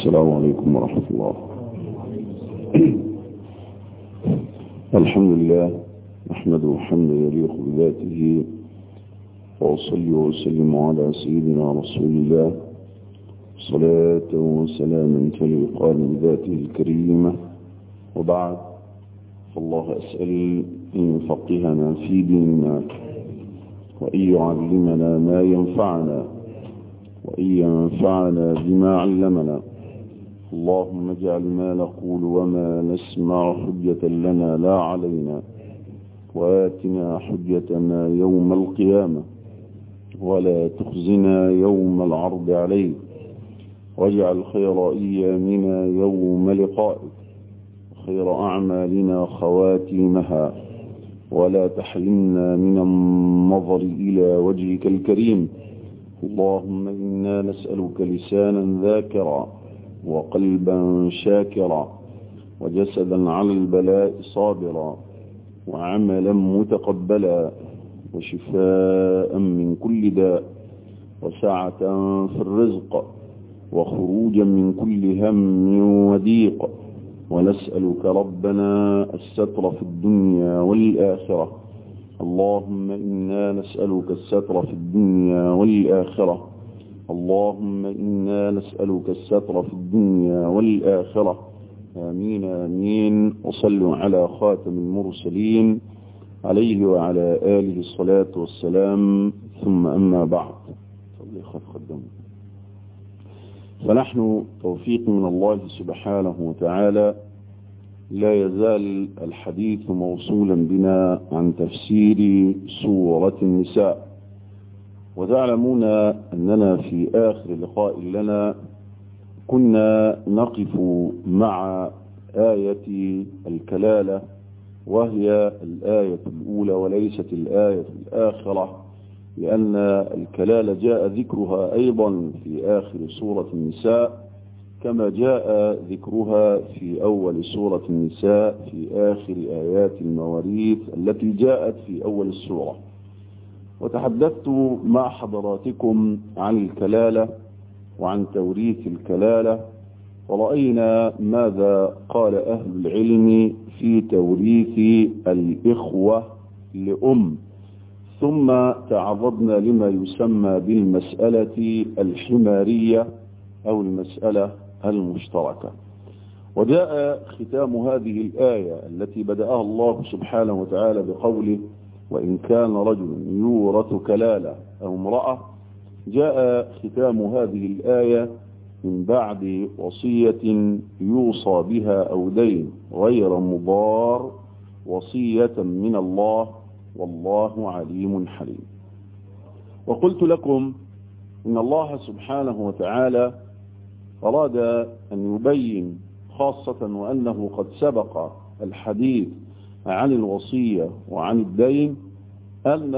السلام عليكم ورحمة الله الحمد لله نحمده حمدا يليق بذاته وأصلي وأسلم على سيدنا رسول الله صلاة وسلاما تليقان بذاته الكريمة وبعد فالله أسأل أن يفقهنا في ديننا وأن يعلمنا ما ينفعنا وأن ينفعنا بما علمنا اللهم اجعل ما نقول وما نسمع حجة لنا لا علينا وآتنا حجتنا يوم القيامة ولا تخزنا يوم العرض عليك واجعل خير أيامنا يوم لقائك خير أعمالنا خواتيمها ولا تحرمنا من النظر إلى وجهك الكريم اللهم إنا نسألك لسانا ذاكرا وقلبا شاكرا وجسدا على البلاء صابرا وعملا متقبلا وشفاء من كل داء وسعة في الرزق وخروجا من كل هم وضيق ونسألك ربنا الستر في الدنيا والآخرة اللهم إنا نسألك الستر في الدنيا والآخرة اللهم إنا نسألك الستر في الدنيا والآخرة آمين آمين وصلوا على خاتم المرسلين عليه وعلى آله الصلاة والسلام ثم أما بعد صلي خف خدم فنحن توفيق من الله سبحانه وتعالى لا يزال الحديث موصولا بنا عن تفسير سورة النساء وتعلمون أننا في آخر لقاء لنا كنا نقف مع آية الكلالة وهي الآية الأولى وليست الآية الآخرة لأن الكلالة جاء ذكرها أيضا في آخر سورة النساء كما جاء ذكرها في أول سورة النساء في آخر آيات المواريث التي جاءت في أول السورة وتحدثت مع حضراتكم عن الكلالة وعن توريث الكلالة ورأينا ماذا قال أهل العلم في توريث الإخوة لأم ثم تعرضنا لما يسمى بالمسألة الحمارية أو المسألة المشتركة وجاء ختام هذه الآية التي بدأها الله سبحانه وتعالى بقوله وإن كان رجل يورث كلالة أو امرأة جاء ختام هذه الآية من بعد وصية يوصى بها أو دين غير مضار وصية من الله والله عليم حليم وقلت لكم إن الله سبحانه وتعالى أراد أن يبين خاصة وأنه قد سبق الحديث عن الوصية وعن الدين أن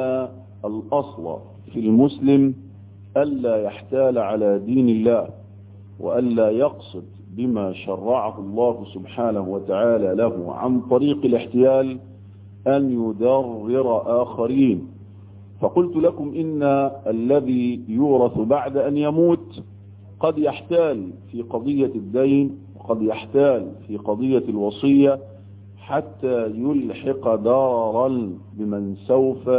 الأصل في المسلم ألا يحتال على دين الله وألا يقصد بما شرعه الله سبحانه وتعالى له عن طريق الاحتيال أن يدرر آخرين فقلت لكم إن الذي يورث بعد أن يموت قد يحتال في قضية الدين وقد يحتال في قضية الوصية حتى يلحق دارا بمن سوف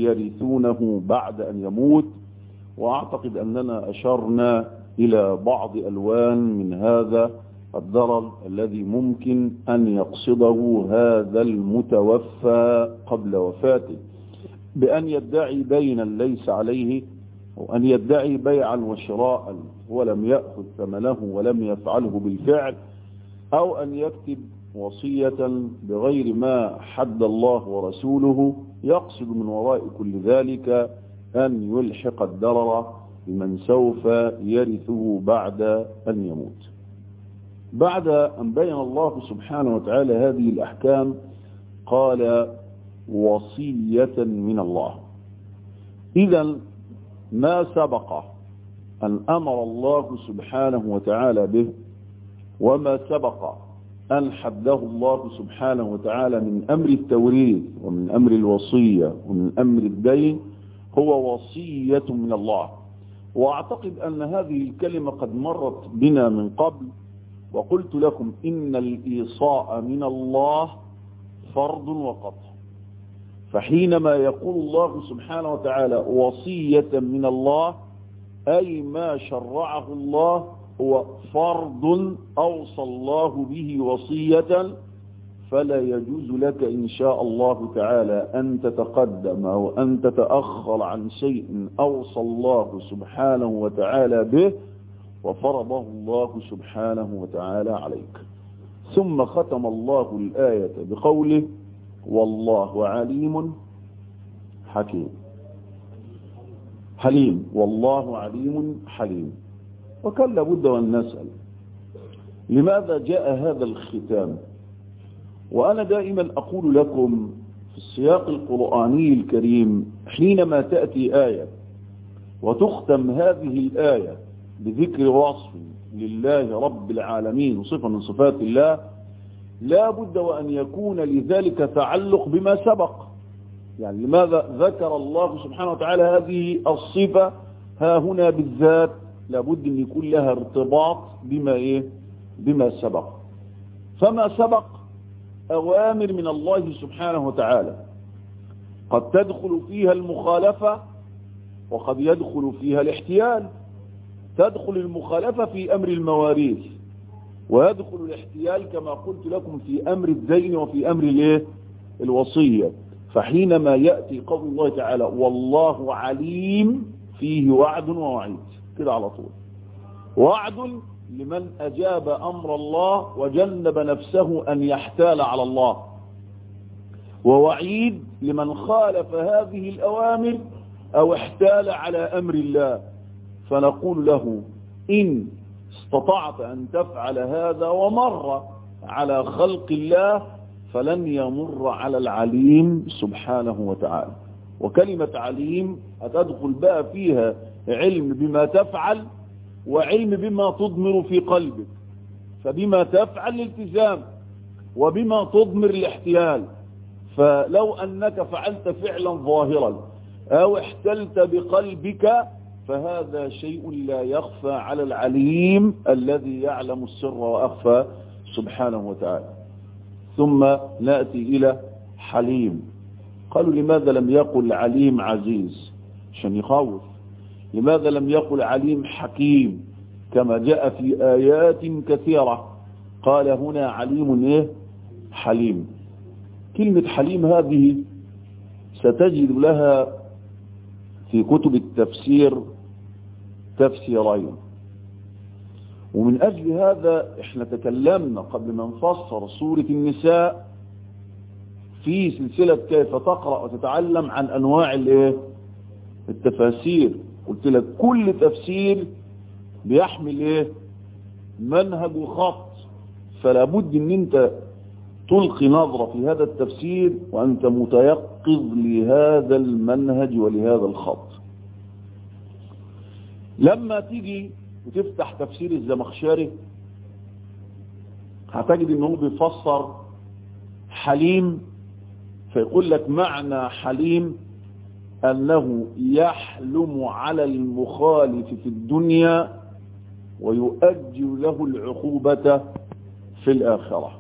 يرثونه بعد أن يموت وأعتقد أننا أشرنا إلى بعض ألوان من هذا الضرر الذي ممكن أن يقصده هذا المتوفى قبل وفاته بأن يدعي دينا ليس عليه وأن يدعي بيعا وشراء ولم يأخذ ثمنه ولم يفعله بالفعل أو أن يكتب وصية بغير ما حد الله ورسوله يقصد من وراء كل ذلك أن يلحق الدرر بمن سوف يرثه بعد أن يموت بعد أن بين الله سبحانه وتعالى هذه الأحكام قال وصية من الله إذا ما سبق أن أمر الله سبحانه وتعالى به وما سبق أن حده الله سبحانه وتعالى من أمر التوريث ومن أمر الوصية ومن أمر الدين هو وصية من الله وأعتقد أن هذه الكلمة قد مرت بنا من قبل وقلت لكم إن الإيصاء من الله فرض وقطع فحينما يقول الله سبحانه وتعالى وصية من الله أي ما شرعه الله هو فرض أوصى الله به وصية فلا يجوز لك إن شاء الله تعالى أن تتقدم أو أن تتأخر عن شيء أوصى الله سبحانه وتعالى به وفرضه الله سبحانه وتعالى عليك ثم ختم الله الآية بقوله والله عليم حكيم حليم والله عليم حليم وكان لابد أن نسأل لماذا جاء هذا الختام وأنا دائما أقول لكم في السياق القرآني الكريم حينما تأتي آية وتختم هذه الآية بذكر وصف لله رب العالمين وصفة من صفات الله لا بد وأن يكون لذلك تعلق بما سبق يعني لماذا ذكر الله سبحانه وتعالى هذه الصفة ها هنا بالذات لابد أن يكون لها ارتباط بما إيه بما سبق فما سبق أوامر من الله سبحانه وتعالى قد تدخل فيها المخالفة وقد يدخل فيها الاحتيال تدخل المخالفة في أمر المواريث ويدخل الاحتيال كما قلت لكم في أمر الدين وفي أمر الايه الوصية فحينما يأتي قول الله تعالى والله عليم فيه وعد ووعيد كده على طول وعد لمن أجاب أمر الله وجنب نفسه أن يحتال على الله ووعيد لمن خالف هذه الأوامر أو احتال على أمر الله فنقول له إن استطعت أن تفعل هذا ومر على خلق الله فلن يمر على العليم سبحانه وتعالى وكلمة عليم هتدخل بقى فيها علم بما تفعل وعلم بما تضمر في قلبك فبما تفعل الالتزام وبما تضمر الاحتيال فلو أنك فعلت فعلا ظاهرا أو احتلت بقلبك فهذا شيء لا يخفى على العليم الذي يعلم السر وأخفى سبحانه وتعالى ثم نأتي إلى حليم قالوا لماذا لم يقل عليم عزيز عشان يخوف لماذا لم يقل عليم حكيم كما جاء في آيات كثيرة قال هنا عليم إيه حليم كلمة حليم هذه ستجد لها في كتب التفسير تفسيرين ومن أجل هذا احنا تكلمنا قبل ما نفسر سورة النساء في سلسلة كيف تقرأ وتتعلم عن أنواع الايه التفاسير قلت لك كل تفسير بيحمل ايه منهج وخط فلا بد ان انت تلقي نظرة في هذا التفسير وانت متيقظ لهذا المنهج ولهذا الخط لما تيجي وتفتح تفسير الزمخشري هتجد انه بيفسر حليم فيقول لك معنى حليم أنه يحلم على المخالف في الدنيا ويؤجل له العقوبة في الآخرة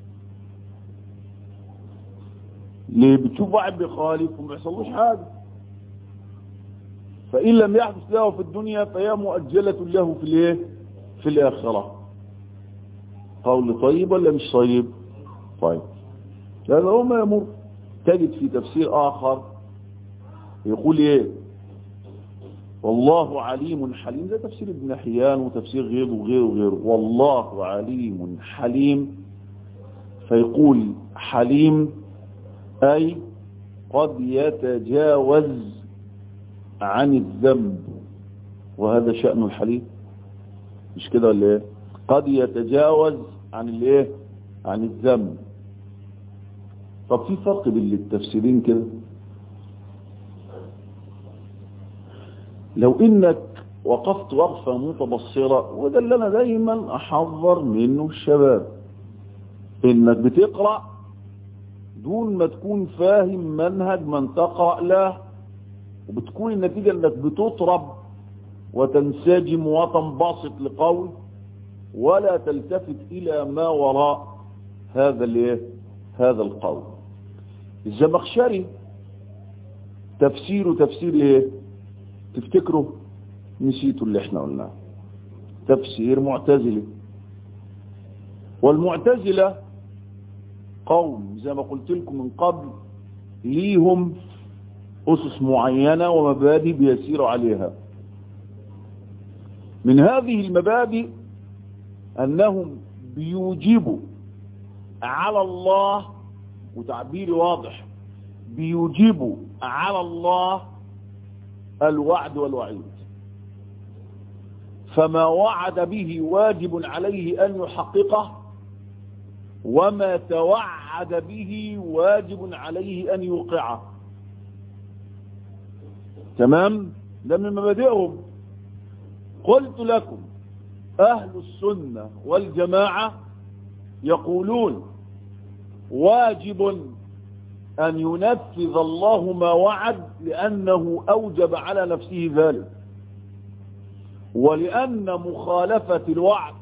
ليه بتشوف واحد بيخالف وما يحصلوش حاجة فإن لم يحدث له في الدنيا فهي مؤجلة له في الايه في الآخرة قول طيب ولا مش طيب طيب لأنه هو ما يمر تجد في تفسير آخر يقول ايه والله عليم حليم ده تفسير ابن حيان وتفسير غيره وغيره وغيره والله عليم حليم فيقول حليم أي قد يتجاوز عن الذنب وهذا شأن الحليم مش كده ولا ايه قد يتجاوز عن الايه عن الذنب طب في فرق بين التفسيرين كده لو انك وقفت وقفة متبصرة وده اللي انا دايما احذر منه الشباب انك بتقرأ دون ما تكون فاهم منهج من تقرأ له وبتكون النتيجة انك بتطرب وتنسجم وتنبسط لقول ولا تلتفت إلى ما وراء هذا الايه هذا القول الزمخشري تفسيره تفسير ايه تفتكروا نسيتوا اللي احنا قلناه تفسير معتزلي والمعتزلة قوم زي ما قلت لكم من قبل ليهم أسس معينة ومبادئ بيسيروا عليها من هذه المبادئ أنهم بيوجبوا على الله وتعبير واضح بيوجبوا على الله الوعد والوعيد فما وعد به واجب عليه أن يحققه وما توعد به واجب عليه أن يوقعه تمام ده من مبادئهم قلت لكم أهل السنة والجماعة يقولون واجب أن ينفذ الله ما وعد لأنه أوجب على نفسه ذلك ولأن مخالفة الوعد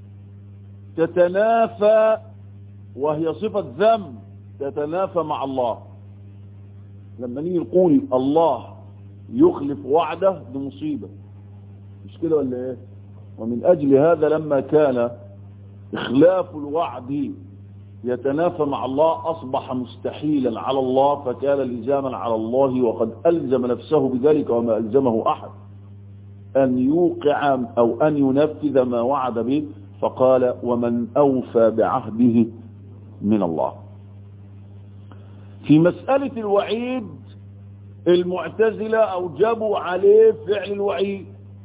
تتنافى وهي صفة ذنب تتنافى مع الله لما نيجي نقول الله يخلف وعده دي مصيبة مش كده ولا ايه ومن أجل هذا لما كان إخلاف الوعد يتنافى مع الله أصبح مستحيلا على الله فكان لزاما على الله وقد ألزم نفسه بذلك وما ألزمه أحد أن يوقع أو أن ينفذ ما وعد به فقال ومن أوفى بعهده من الله في مسألة الوعيد المعتزلة أوجبوا عليه فعل الوعيد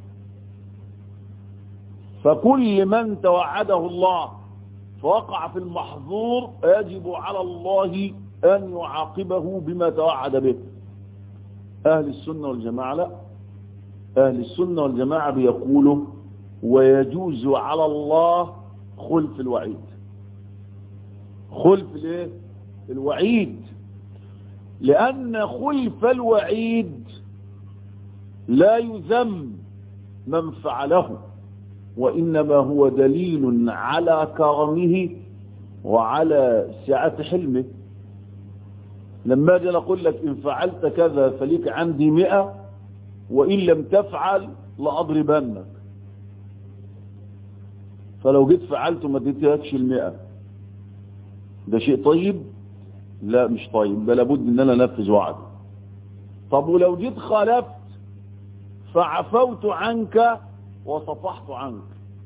فكل من توعده الله فوقع في المحظور يجب على الله أن يعاقبه بما توعد به أهل السنة والجماعة لا أهل السنة والجماعة بيقولوا ويجوز على الله خلف الوعيد خلف الايه الوعيد لأن خلف الوعيد لا يذم من فعله وإنما هو دليل على كرمه وعلى سعة حلمه لما أجل أقول لك إن فعلت كذا فليك عندي مئة وإن لم تفعل لأضربنك فلو جيت فعلت وما اديتكش المئة ده شيء طيب لا مش طيب بل لابد ان انا انفذ وعدي طب ولو جيت خالفت فعفوت عنك وصفحت عنك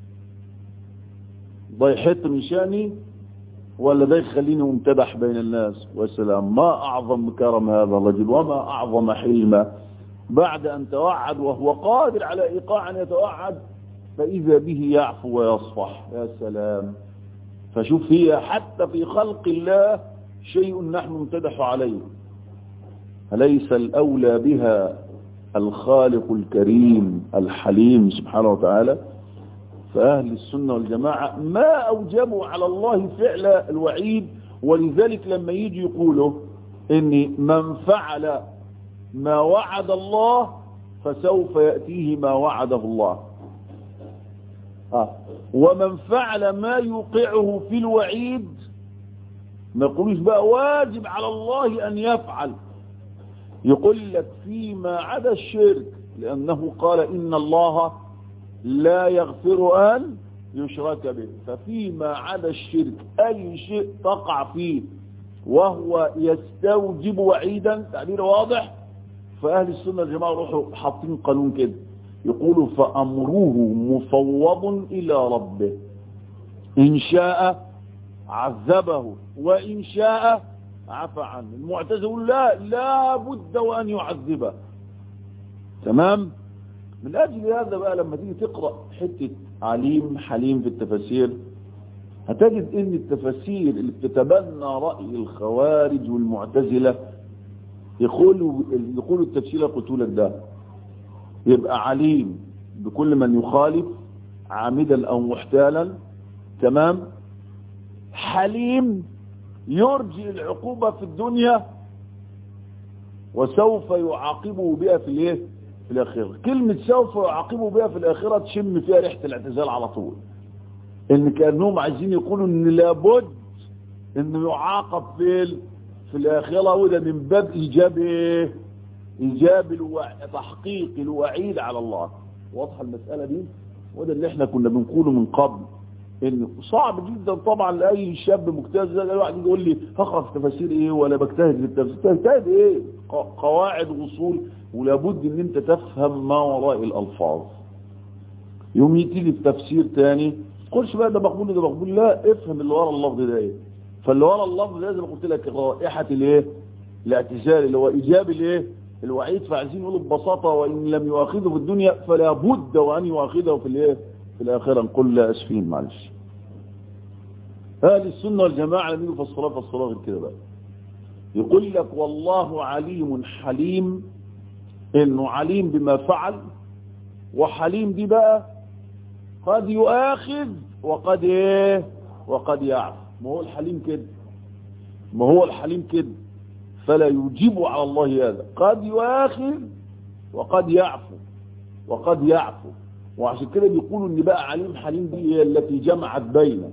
ده يحط من شاني ولا ده يخليني ممتدح بين الناس والسلام ما أعظم كرم هذا الرجل وما أعظم حلمه بعد أن توعد وهو قادر على إيقاع أن يتوعد فإذا به يعفو ويصفح يا سلام فشوف هي حتى في خلق الله شيء نحن نمتدح عليه أليس الأولى بها الخالق الكريم الحليم سبحانه وتعالى فأهل السنة والجماعة ما أوجبوا على الله فعل الوعيد ولذلك لما يجي يقولوا إن من فعل ما وعد الله فسوف يأتيه ما وعده الله آه. ومن فعل ما يوقعه في الوعيد ما يقولوش بقى واجب على الله أن يفعل يقول لك فيما عدا الشرك لأنه قال إن الله لا يغفر أن يشرك به ففيما عدا الشرك أي شيء تقع فيه وهو يستوجب وعيدا تعبير واضح فأهل السنة الجماعة روحوا حاطين قانون كده يقولوا فأمره مفوض إلى ربه إن شاء عذبه وإن شاء عفى عنه المعتزل لا لا بد وأن يعذبه تمام من أجل هذا بقى لما تيجي تقرأ حتة عليم حليم في التفاسير هتجد ان التفاسير اللي بتتبنى رأي الخوارج والمعتزلة يقولوا يقولوا التفسير قلت لك ده يبقى عليم بكل من يخالف عامدا او محتالا تمام حليم يرجي العقوبة في الدنيا وسوف يعاقبه بها في الايه في الآخرة كلمة سوف يعاقبوا بها في الآخرة تشم فيها ريحة الاعتزال على طول ان كأنهم عايزين يقولوا ان لابد انه يعاقب في في الآخرة وده من باب إيجاب إيه؟ إيجاب الوع... تحقيق الوعيد على الله واضحة المسألة دي وده اللي احنا كنا بنقوله من قبل ان صعب جدا طبعا لاي شاب مجتهد زي الواحد يقول لي هقرا في تفاسير ايه ولا بجتهد في التفسير تجتهد ايه قواعد واصول ولابد ان انت تفهم ما وراء الالفاظ يوم تيجي في تفسير تاني تقولش بقى ده مقبول ده مقبول لا افهم اللي ورا اللفظ ده ايه فاللي ورا اللفظ ده زي ما قلت لك رائحه الايه الاعتزال اللي هو ايجاب الايه الوعيد فعايزين يقولوا ببساطه وان لم يؤاخذه في الدنيا فلا بد وان يؤاخذه في الايه في الآخرة نقول لا أسفين معلش أهل السنة والجماعة لم يجوا في الصلاة في الصلاة غير كده بقى يقول لك والله عليم حليم إنه عليم بما فعل وحليم دي بقى قد يؤاخذ وقد إيه وقد يعفو ما هو الحليم كده ما هو الحليم كده فلا يجيب على الله هذا قد يؤاخذ وقد يعفو وقد يعفو وعشان كده بيقولوا ان بقى عليم حليم دي هي التي جمعت بين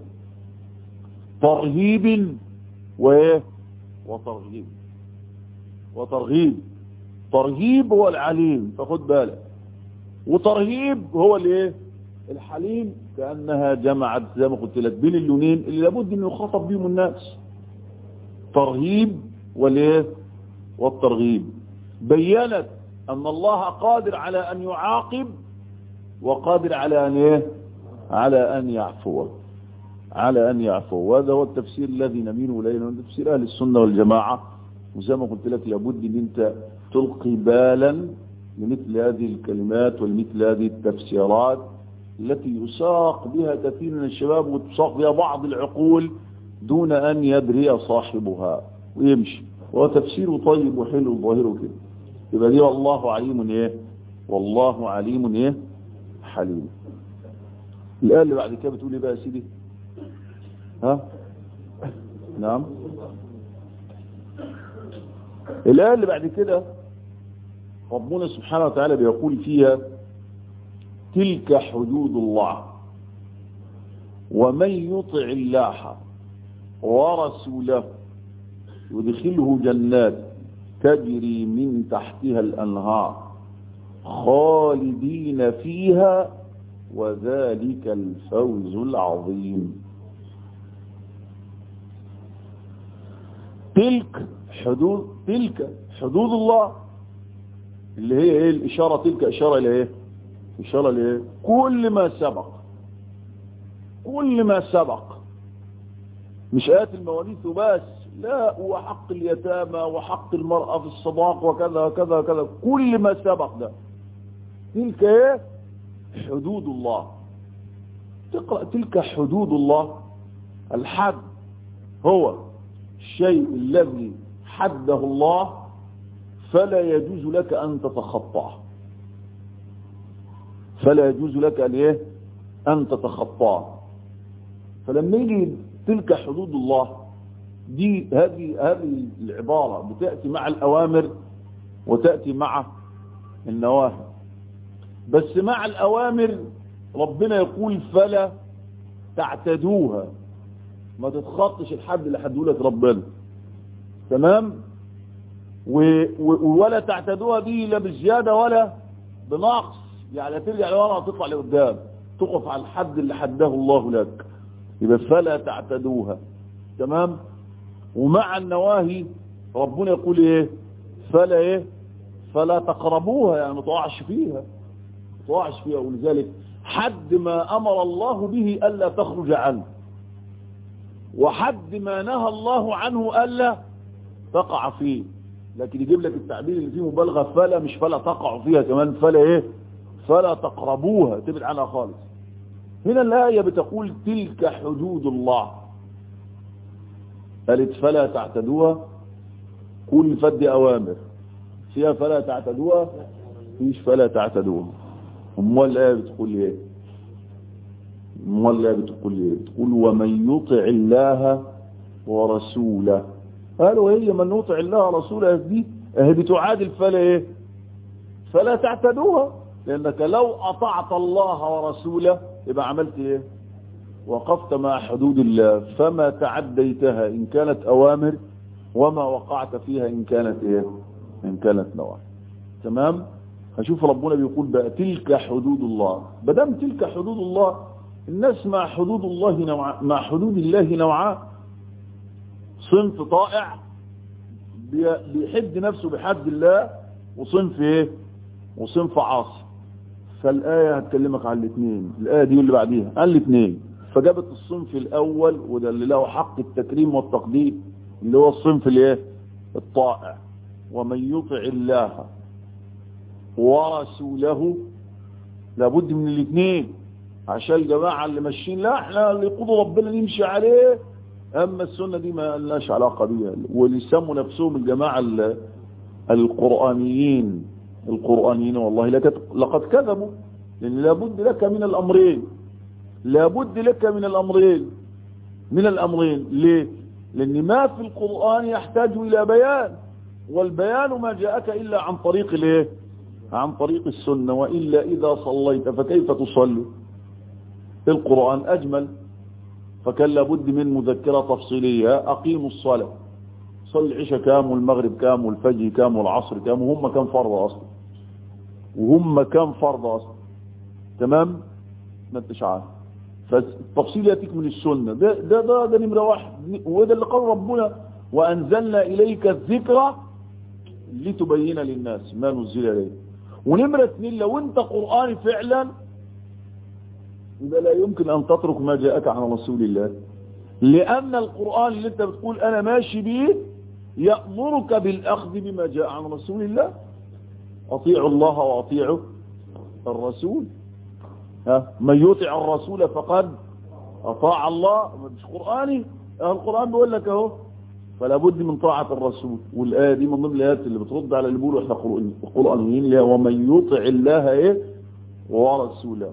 ترهيب وايه وترغيب وترغيب ترهيب هو العليم فخد بالك وترهيب هو الايه الحليم كانها جمعت زي ما قلت لك بين اللونين اللي لابد ان يخاطب بهم الناس ترهيب والايه والترغيب بينت ان الله قادر على ان يعاقب وقادر على أن إيه؟ على أن يعفو على أن يعفو وهذا هو التفسير الذي نميل إليه من تفسير أهل السنة والجماعة وزي ما قلت لك لابد أن أنت تلقي بالا لمثل هذه الكلمات ولمثل هذه التفسيرات التي يساق بها كثير من الشباب وتساق بها بعض العقول دون أن يدري صاحبها ويمشي وهو تفسير طيب وحلو وظاهره كده يبقى دي والله عليم ايه والله عليم ايه حليم الآية اللي بعد كده بتقول ايه بقى يا سيدي ها نعم الآية اللي بعد كده ربنا سبحانه وتعالى بيقول فيها تلك حدود الله ومن يطع الله ورسوله يدخله جنات تجري من تحتها الأنهار خالدين فيها وذلك الفوز العظيم تلك حدود تلك حدود الله اللي هي ايه الاشاره تلك اشاره الى ايه اشاره لايه كل ما سبق كل ما سبق مش ايات المواريث وبس لا وحق اليتامى وحق المرأة في الصداق وكذا وكذا وكذا كل ما سبق ده تلك ايه حدود الله تقرأ تلك حدود الله الحد هو الشيء الذي حده الله فلا يجوز لك أن تتخطاه فلا يجوز لك أن إيه أن تتخطاه فلما يجي تلك حدود الله دي هذه هذه العبارة بتأتي مع الأوامر وتأتي مع النواهي بس مع الأوامر ربنا يقول فلا تعتدوها ما تتخطش الحد اللي حده لك ربنا تمام و... و... ولا تعتدوها دي لا بالزيادة ولا بنقص يعني ترجع لورا وتطلع لقدام تقف على الحد اللي حده الله لك يبقى فلا تعتدوها تمام ومع النواهي ربنا يقول ايه فلا ايه فلا تقربوها يعني ما تقعش فيها ما تقعش فيها ولذلك حد ما امر الله به الا تخرج عنه وحد ما نهى الله عنه الا تقع فيه لكن يجيب لك التعبير اللي فيه مبالغه فلا مش فلا تقع فيها كمان فلا ايه فلا تقربوها تبعد عنها خالص هنا الايه بتقول تلك حدود الله قالت فلا تعتدوها كل فد أوامر فيها فلا تعتدوها فيش فلا تعتدوها امال الآية بتقول ايه امال الآية بتقول ايه بتقول ومن يطع الله ورسوله قالوا هي من يطع الله ورسوله دي اهي بتعادل فلا ايه فلا تعتدوها لأنك لو أطعت الله ورسوله يبقى عملت إيه وقفت مع حدود الله فما تعديتها إن كانت أوامر وما وقعت فيها إن كانت إيه إن كانت نواهي تمام هشوف ربنا بيقول بقى تلك حدود الله بدم تلك حدود الله الناس مع حدود الله نوع مع حدود الله نوعان صنف طائع بيحد نفسه بحد الله وصنف ايه وصنف عاصي فالآية هتكلمك عن الاثنين الآية دي واللي بعديها عن الاثنين فجابت الصنف الأول وده اللي له حق التكريم والتقديم اللي هو الصنف الايه الطائع ومن يطع الله ورسوله لابد من الاثنين عشان الجماعة اللي ماشيين لا احنا اللي يقولوا ربنا نمشي عليه اما السنة دي ما لناش علاقة بيها واللي يسموا نفسهم الجماعة القرآنيين القرآنيين والله لقد كذبوا لان لابد لك من الامرين لابد لك من الامرين من الامرين ليه لان ما في القرآن يحتاج الى بيان والبيان ما جاءك الا عن طريق الايه عن طريق السنة وإلا إذا صليت فكيف تصلي القرآن أجمل فكان لابد من مذكرة تفصيلية أقيموا الصلاة صل العشاء كام والمغرب كام والفجر كام والعصر كام وهم كام فرض أصلا وهم كام فرض أصلا تمام ما انتش عارف فالتفصيل يأتيك من السنة ده ده ده, ده نمرة واحد وده اللي قال ربنا وأنزلنا إليك الذكرى لتبين للناس ما نزل إليه ونمرة اثنين لو انت قرآني فعلا يبقى لا يمكن ان تترك ما جاءك عن رسول الله لان القرآن اللي انت بتقول انا ماشي به يأمرك بالاخذ بما جاء عن رسول الله اطيعوا الله واطيعوا الرسول ها من يطع الرسول فقد اطاع الله مش قرآني القرآن بيقول لك اهو فلا بد من طاعة الرسول والآية دي من ضمن الآيات اللي بترد على اللي بيقولوا احنا قرآنيين اللي ومن يطع الله ايه ورسوله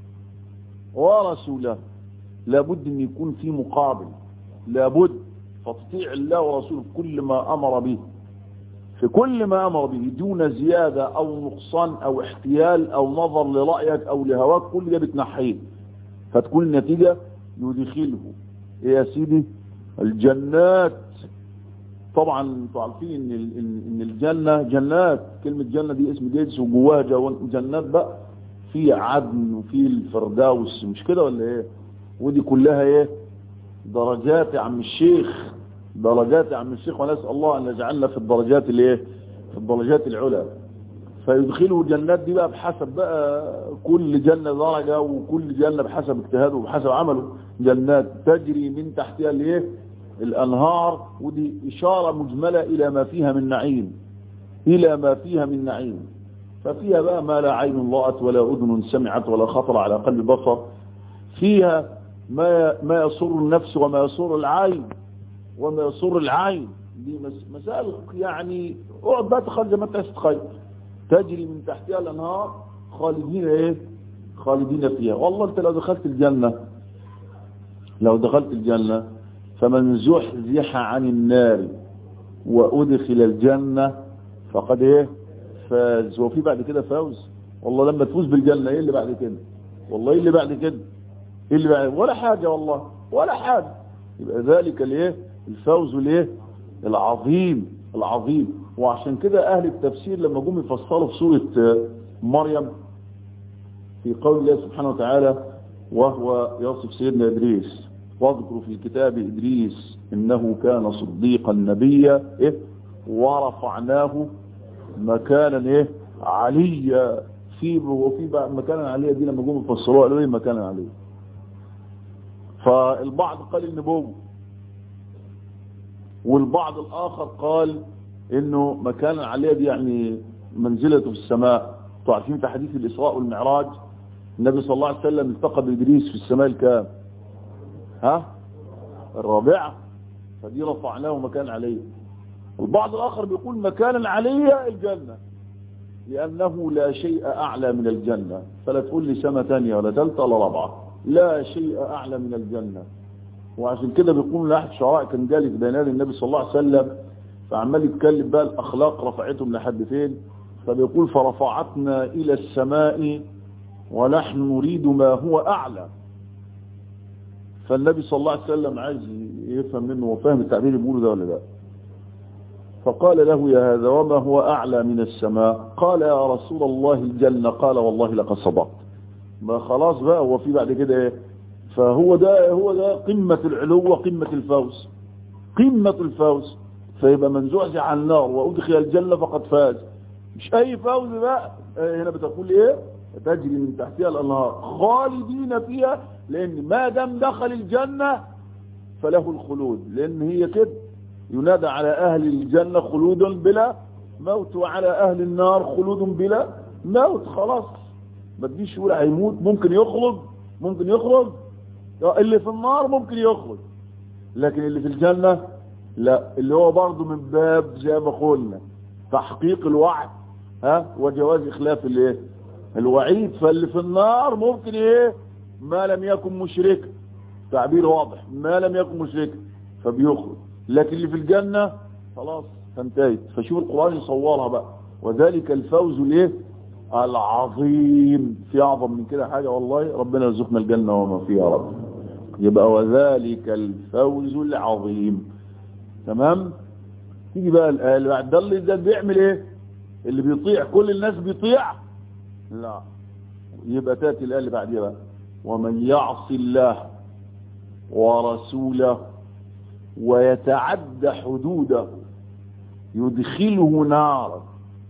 ورسوله لابد ان يكون في مقابل لابد فتطيع الله ورسوله في كل ما امر به في كل ما امر به دون زيادة او نقصان او احتيال او نظر لرأيك او لهواك كل ده بتنحيه فتكون النتيجة يدخله ايه يا سيدي الجنات طبعا انتوا عارفين ان ان الجنه جنات كلمه جنه دي اسم جنس وجواها جنات بقى في عدن وفي الفردوس مش كده ولا ايه ودي كلها ايه درجات يا عم الشيخ درجات يا عم الشيخ ونسال الله ان يجعلنا في الدرجات الايه في الدرجات العلى فيدخلوا الجنات دي بقى بحسب بقى كل جنة درجة وكل جنة بحسب اجتهاده وبحسب عمله جنات تجري من تحتها الايه الأنهار ودي إشارة مجملة إلى ما فيها من نعيم إلى ما فيها من نعيم ففيها بقى ما لا عين رأت ولا أذن سمعت ولا خطر على قلب بصر فيها ما ما يسر النفس وما يسر العين وما يسر العين دي مسائل يعني اقعد بقى تخيل زي ما انت تتخيل تجري من تحتها الانهار خالدين ايه خالدين فيها والله انت لو دخلت الجنة لو دخلت الجنة فمن زحزح عن النار وأدخل الجنة فقد ايه فاز وفي بعد كده فوز والله لما تفوز بالجنة ايه اللي بعد كده والله ايه اللي بعد كده ايه اللي بعد ولا حاجة والله ولا حاجة يبقى ذلك الايه الفوز الايه العظيم العظيم وعشان كده اهل التفسير لما جم يفسروا في سورة مريم في قول الله سبحانه وتعالى وهو يصف سيدنا إدريس واذكر في كتاب إدريس إنه كان صديقا نبيا إيه ورفعناه مكانا إيه عليا في وفي مكانا عليا دي لما جم يفسروها قالوا إيه مكانا عليا فالبعض قال النبوة والبعض الآخر قال إنه مكانا عليا دي يعني منزلته في السماء تعرفين في حديث الإسراء والمعراج النبي صلى الله عليه وسلم التقى بإدريس في السماء الكام ها الرابعة فدي رفعناه مكان عليه والبعض الآخر بيقول مكانا عليه الجنة لأنه لا شيء أعلى من الجنة فلا تقول لي سنة ثانية ولا ثالثة ولا رابعة لا شيء أعلى من الجنة وعشان كده بيقول لأحد شعراء كان جالس بين النبي صلى الله عليه وسلم فعمال يتكلم بقى الأخلاق رفعتهم لحد فين فبيقول فرفعتنا إلى السماء ونحن نريد ما هو أعلى فالنبي صلى الله عليه وسلم عايز يفهم منه وفهم التعبير اللي بيقوله ده ولا لا فقال له يا هذا وما هو أعلى من السماء قال يا رسول الله الجنة قال والله لقد صدقت ما خلاص بقى هو في بعد كده ايه فهو ده هو ده قمة العلو وقمة الفوز قمة الفوز فيبقى من زعزع عن النار وأدخل الجنة فقد فاز مش أي فوز بقى هنا بتقول إيه تجري من تحتها الأنهار خالدين فيها لأن ما دام دخل الجنة فله الخلود لأن هي كده ينادى على أهل الجنة خلود بلا موت وعلى أهل النار خلود بلا موت خلاص ما تجيش يقول هيموت ممكن يخرج ممكن يخرج اللي في النار ممكن يخرج لكن اللي في الجنة لا اللي هو برضه من باب زي ما قلنا تحقيق الوعد ها وجواز اخلاف الايه الوعيد فاللي في النار ممكن ايه ما لم يكن مشركا تعبير واضح ما لم يكن مشركا فبيخرج لكن اللي في الجنة خلاص فانتهت فشوف القرآن يصورها بقى وذلك الفوز الايه العظيم في اعظم من كده حاجة والله ربنا يرزقنا الجنة وما فيها رب يبقى وذلك الفوز العظيم تمام تيجي بقى الآية اللي بعد ده اللي ده بيعمل ايه اللي بيطيع كل الناس بيطيع لا يبقى تاتي الآية اللي بعديها بقى ومن يعص الله ورسوله ويتعد حدوده يدخله نارا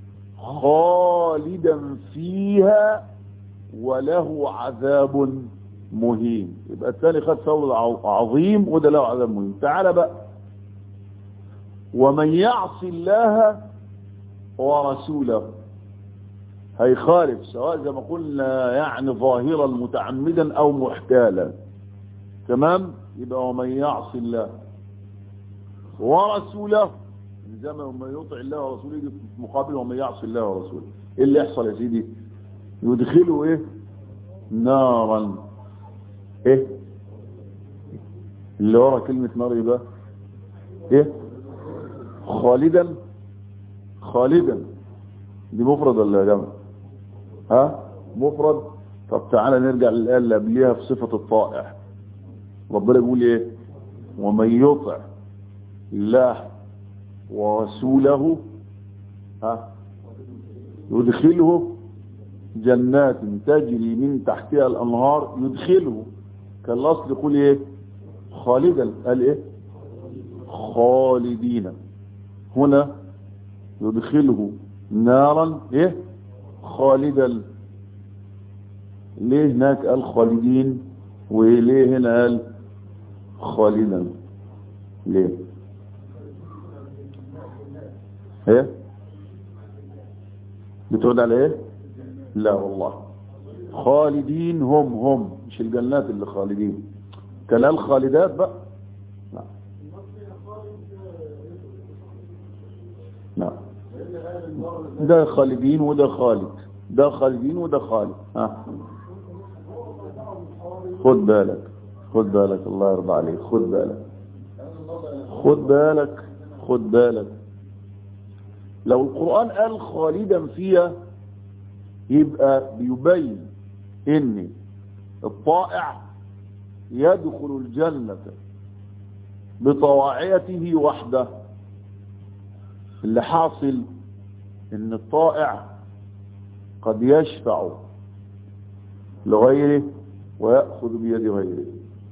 خالدا فيها وله عذاب مهين يبقى الثاني خد فوز عظيم وده له عذاب مهين تعال بقى ومن يعص الله ورسوله هيخالف سواء زي ما قلنا يعني ظاهرا متعمدا او محتالا تمام يبقى ومن يعص الله ورسوله زي ما يطع الله ورسوله يجي في مقابل ومن يعص الله ورسوله ايه اللي يحصل يا سيدي يدخله ايه نارا ايه اللي ورا كلمة نار يبقى ايه خالدا خالدا دي مفرد ولا يا جماعه ها مفرد طب تعالى نرجع للآية اللي قبليها في صفة الطائع ربنا بيقول ايه ومن يطع الله ورسوله ها يدخله جنات تجري من تحتها الانهار يدخله كان الاصل يقول ايه خالدا قال ايه خالدين هنا يدخله نارا ايه خالدا ليه هناك قال خالدين وليه هنا قال خالدا ليه ايه بتقول على ايه لا والله خالدين هم هم مش الجنات اللي خالدين كان قال خالدات بقى لا لا ده خالدين وده خالد ده خالدين وده خالد ها خد بالك خد بالك الله يرضى عليك خد بالك خد بالك خد بالك لو القرآن قال خالدا فيها يبقى بيبين ان الطائع يدخل الجنة بطواعيته وحده اللي حاصل ان الطائع قد يشفع لغيره ويأخذ بيد غيره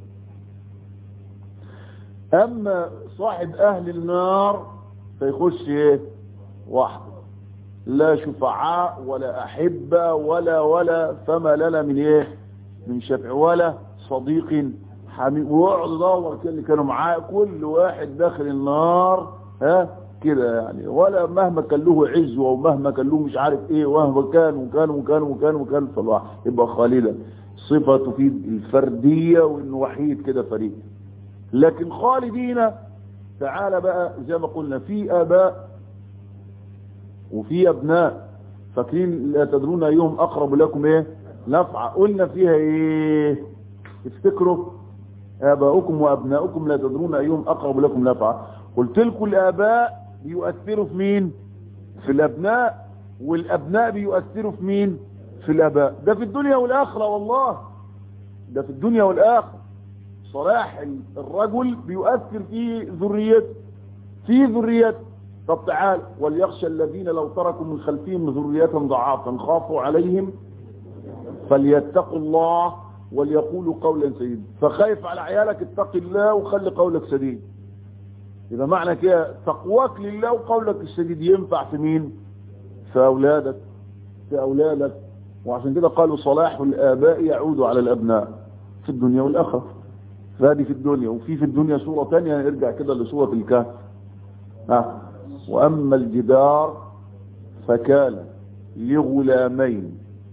اما صاحب اهل النار فيخش ايه وحده لا شفعاء ولا احبة ولا ولا فما لنا من ايه من شفع ولا صديق حميم ويقعد يدور كده اللي كانوا معاه كل واحد داخل النار ها كده يعني ولا مهما كان له عزوه ومهما كان له مش عارف ايه ومهما كان وكان وكان وكان وكان فالواحد يبقى خالدا صفته في الفرديه وانه وحيد كده فريد لكن خالدين تعالى بقى زي ما قلنا في اباء وفي ابناء فاكرين لا تدرون ايهم اقرب لكم ايه نفع قلنا فيها ايه افتكروا اباؤكم وابناؤكم لا تدرون ايهم اقرب لكم نفعا قلت لكم الاباء بيؤثروا في مين في الابناء والابناء بيؤثروا في مين في الاباء ده في الدنيا والاخره والله ده في الدنيا والاخره صلاح الرجل بيؤثر في ذريته في ذريته طب تعال وليخشى الذين لو تركوا من خلفهم ذرية ضعافا خافوا عليهم فليتقوا الله وليقولوا قولا سديدا فخايف على عيالك اتق الله وخلي قولك سديد إذا معنى كده تقواك لله وقولك السديد ينفع في مين في أولادك في أولادك وعشان كده قالوا صلاح الآباء يعود على الأبناء في الدنيا والآخرة فهذه في الدنيا وفي في الدنيا سورة ثانية نرجع كده لسورة الكهف ها وأما الجدار فكان لغلامين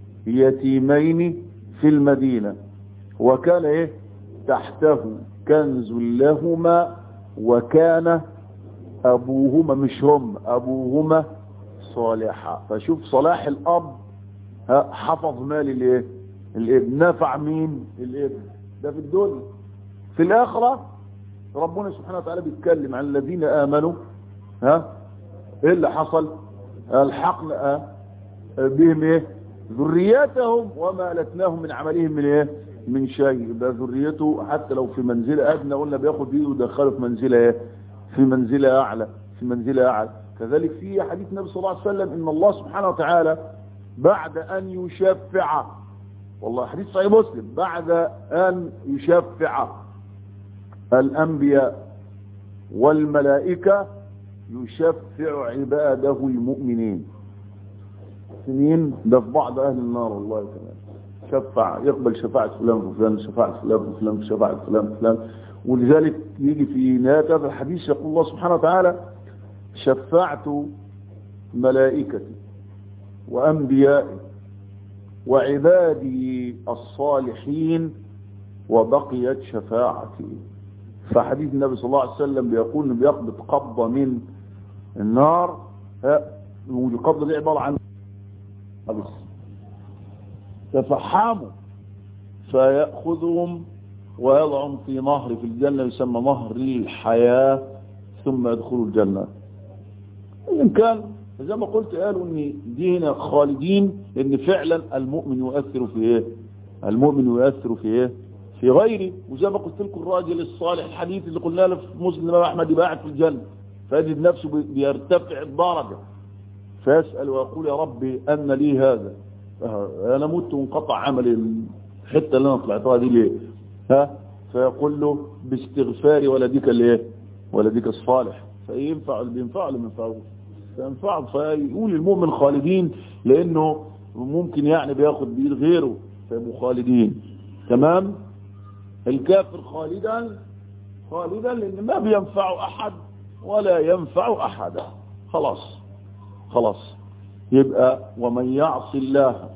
يتيمين في المدينة وكان ايه تحته كنز لهما وكان ابوهما مش هم ابوهما صالحا فشوف صلاح الاب حفظ مال الايه الابن نفع مين الابن ده في الدنيا في الاخره ربنا سبحانه وتعالى بيتكلم عن الذين امنوا ها ايه اللي حصل الحقنا بهم ايه ذرياتهم وما ألتناهم من عملهم من ايه من شيء يبقى ذريته حتى لو في منزلة أدنى قلنا بياخد ايده ودخله في منزلة ايه في منزلة أعلى في منزلة أعلى كذلك في حديث النبي صلى الله عليه وسلم إن الله سبحانه وتعالى بعد أن يشفع والله حديث صحيح مسلم بعد أن يشفع الأنبياء والملائكة يشفع عباده المؤمنين سنين ده في بعض أهل النار والله كمان شفع يقبل شفاعة فلان وفلان شفاعة فلان وفلان شفاعة فلان وفلان ولذلك يجي في نهاية هذا الحديث يقول الله سبحانه وتعالى شفعت ملائكتي وأنبيائي وعبادي الصالحين وبقيت شفاعتي فحديث النبي صلى الله عليه وسلم بيقول انه بيقبض قبضة من النار والقبضة دي عبارة عن بس تفحموا فيأخذهم ويضعهم في نهر في الجنة يسمى نهر الحياة ثم يدخلوا الجنة إن كان زي ما قلت قالوا ان دي هنا خالدين ان فعلا المؤمن يؤثر في ايه المؤمن يؤثر في ايه في غيره وزي ما قلت لكم الراجل الصالح الحديث اللي قلنا له في مسلم احمد يبقى قاعد في الجنه فيجد نفسه بيرتفع الدرجه فيسال ويقول يا ربي ان لي هذا انا مت وانقطع عملي الحته اللي انا طلعتها دي ليه ها فيقول له باستغفار ولدك الايه ولدك الصالح فينفع اللي بينفع له ما ينفعوش فينفعه فيقول المؤمن خالدين لانه ممكن يعني بياخد بيد غيره فيبقوا خالدين تمام الكافر خالدا خالدا لان ما بينفع احد ولا ينفع احدا خلاص خلاص يبقى ومن يعص الله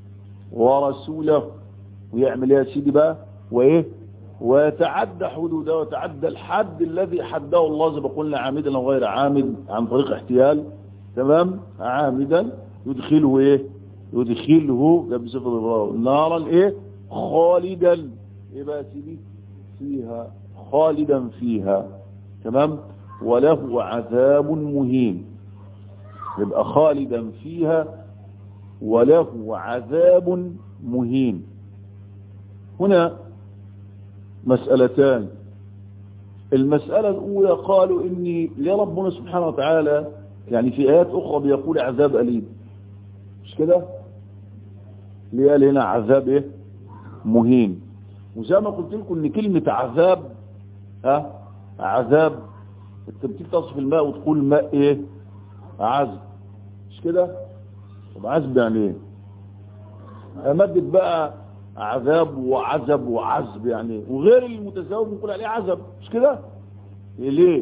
ورسوله ويعمل يا سيدي بقى وايه ويتعدى حدوده ويتعدى الحد الذي حده الله زي ما قلنا عامدا او غير عامد عن طريق احتيال تمام عامدا يدخله ايه يدخله ده بصفه الله نارا ايه خالدا ايه بقى سيدي فيها خالدا فيها تمام وله عذاب مهين يبقى خالدا فيها وله عذاب مهين هنا مسألتان المسألة الأولى قالوا إني لربنا سبحانه وتعالى يعني في آيات أخرى بيقول عذاب أليم مش كده ليه قال هنا عذاب إيه مهين وزي ما قلت لكم إن كلمة عذاب ها عذاب انت بتيجي تصف الماء وتقول ماء ايه عذب مش كده طب عذب يعني ايه امدد بقى عذاب وعذب وعذب يعني وغير المتزوج بنقول عليه عذب مش كده إيه ليه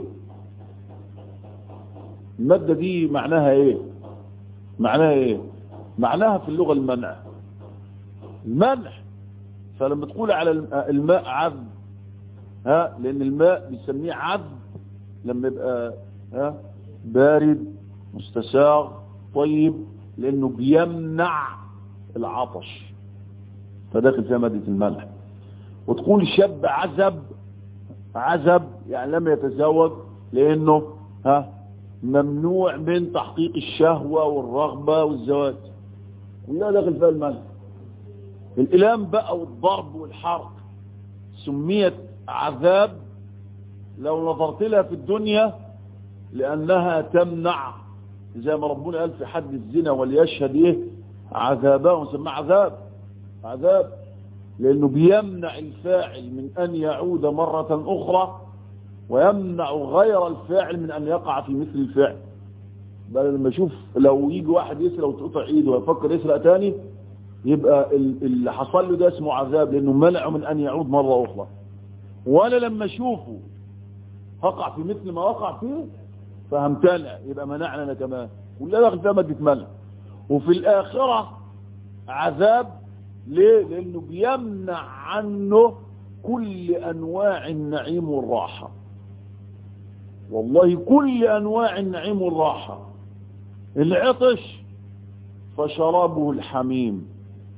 المادة دي معناها ايه معناها ايه معناها في اللغة المنع المنع فلما تقول على الماء عذب ها لان الماء بيسميه عذب لما يبقى ها بارد مستساغ طيب لانه بيمنع العطش فداخل فيها مادة الملح وتقول شاب عزب عزب يعني لم يتزوج لانه ها ممنوع من تحقيق الشهوة والرغبة والزواج كلها داخل فيها المنع الإلام بقى والضرب والحرق سميت عذاب لو نظرت لها في الدنيا لأنها تمنع زي ما ربنا قال في حد الزنا وليشهد ايه عذابه وسمى عذاب عذاب لأنه بيمنع الفاعل من أن يعود مرة أخرى ويمنع غير الفاعل من أن يقع في مثل الفعل بل لما اشوف لو يجي واحد يسرق وتقطع ايده ويفكر يسرق تاني يبقى اللي حصل له ده اسمه عذاب لانه منعه من ان يعود مرة اخرى وانا لما اشوفه هقع في مثل ما وقع فيه فهمتنع يبقى منعنا انا كمان كلها داخل فيها مادة منع وفي الاخرة عذاب ليه لانه بيمنع عنه كل انواع النعيم والراحة والله كل انواع النعيم والراحة العطش فشرابه الحميم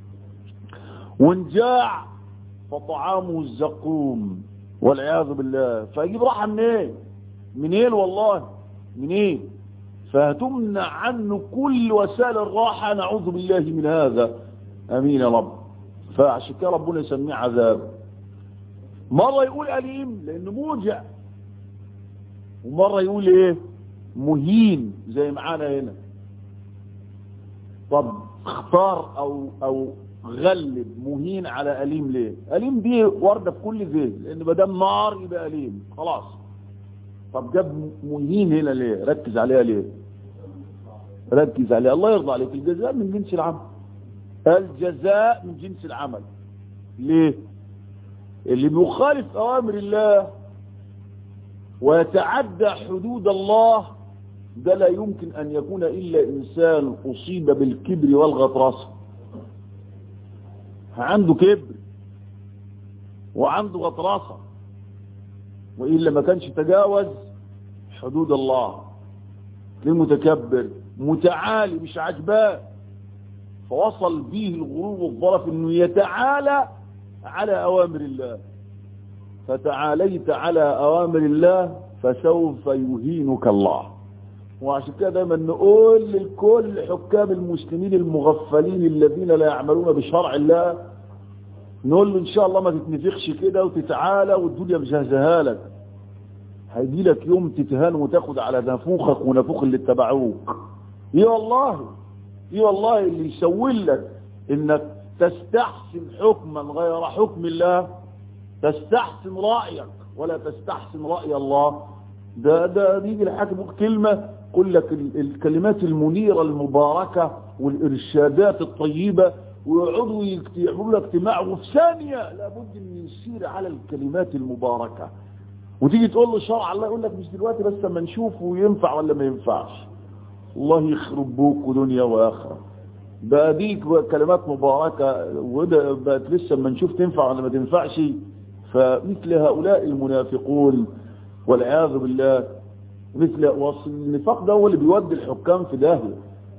وانجاع فطعامه الزقوم والعياذ بالله فيجيب راحة منين منين والله منين فهتمنع عنه كل وسائل الراحة نعوذ بالله من هذا امين يا رب فعشان كده ربنا يسميه عذاب مرة يقول أليم لأنه موجع ومرة يقول ايه مهين زي معانا هنا طب اختار او او غلب مهين على أليم ليه أليم دي واردة في كل ذهن لأن ما دام نار يبقى أليم خلاص طب جاب مهين هنا ليه ركز عليها ليه ركز عليها الله يرضى عليك الجزاء من جنس العمل الجزاء من جنس العمل ليه اللي بيخالف أوامر الله ويتعدى حدود الله ده لا يمكن أن يكون إلا إنسان أصيب بالكبر والغطرسة عنده كبر وعنده غطرسة وإلا ما كانش تجاوز حدود الله المتكبر متعالي مش عجباه فوصل به الغرور والظرف انه يتعالى على اوامر الله فتعاليت على اوامر الله فسوف يهينك الله وعشان كده دايما نقول لكل حكام المسلمين المغفلين الذين لا يعملون بشرع الله نقول له ان شاء الله ما تتنفخش كده وتتعالى والدنيا مجهزها لك هيجي لك يوم تتهان وتاخد على نفوخك ونفوخ اللي اتبعوك ايه والله ايه والله اللي يسوي لك انك تستحسن حكما غير حكم الله تستحسن رأيك ولا تستحسن رأي الله ده ده يجي الحاكم كلمة يقول لك الكلمات المنيرة المباركة والإرشادات الطيبة ويقعدوا يعملوا لك اجتماع وفي ثانية لابد ان يسير على الكلمات المباركة وتيجي تقول له شرع الله يقول لك مش دلوقتي بس اما نشوفه ينفع ولا ما ينفعش الله يخرب بوك ودنيا واخره بقى دي كلمات مباركة وده بقت لسه اما نشوف تنفع ولا ما تنفعش فمثل هؤلاء المنافقون والعياذ بالله مثل وصل النفاق ده هو اللي بيودي الحكام في داهية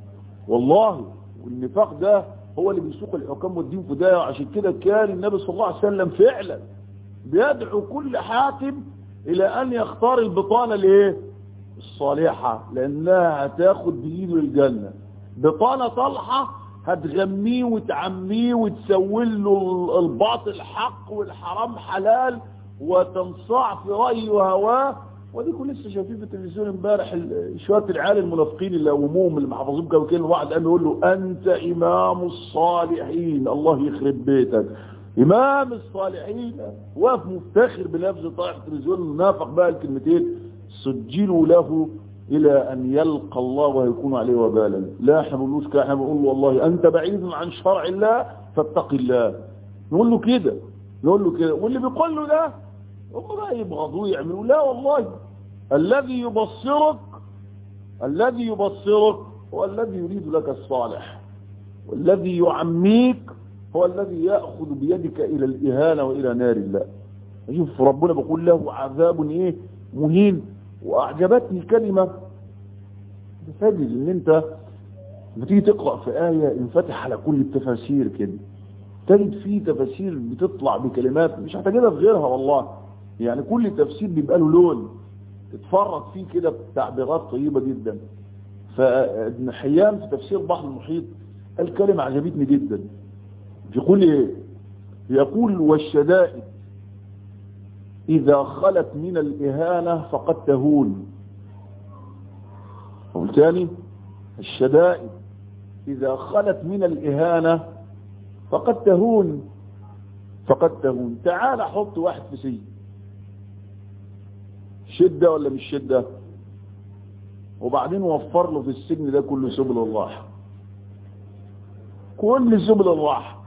والله والنفاق ده هو اللي بيسوق الحكام والدين في داهية وعشان كده كان النبي صلى الله عليه وسلم فعلا بيدعو كل حاكم الى ان يختار البطانة الايه الصالحة لانها هتاخد بايده الجنة بطانة طالحة هتغميه وتعميه وتسول له الباطل حق والحرام حلال وتنصاع في رأيه وهواه ودي كل لسه شايفين في التلفزيون امبارح شويه العيال المنافقين اللي قوموهم اللي محافظين كانوا كده واحد قام يقول له انت امام الصالحين الله يخرب بيتك امام الصالحين واقف مفتخر بنفسه طالع في التلفزيون نافق بقى الكلمتين سجلوا له الى ان يلقى الله ويكون عليه وبالا لا احنا بنقولوش كده احنا بنقول له والله انت بعيد عن شرع الله فاتق الله نقول له كده نقول له كده واللي بيقول له ده هم بقى يبغضوه يعملوا لا والله الذي يبصرك الذي يبصرك هو الذي يريد لك الصالح والذي يعميك هو الذي يأخذ بيدك إلى الإهانة وإلى نار الله شوف ربنا بيقول له عذاب إيه مهين وأعجبتني كلمة تجد إن أنت بتيجي تقرأ في آية انفتح على كل التفاسير كده تجد فيه تفاسير بتطلع بكلمات مش هتجدها في غيرها والله يعني كل تفسير بيبقى له لون اتفرط فيه كده بتعبيرات طيبة جدا فابن حيان في تفسير بحر المحيط قال كلمة عجبتني جدا يقول ايه يقول والشدائد إذا خلت من الإهانة فقد تهون قول تاني الشدائد إذا خلت من الإهانة فقد تهون فقد تهون تعال حط واحد في سجن شدة ولا مش شدة وبعدين وفر له في السجن ده كل سبل الراحة كل سبل الراحة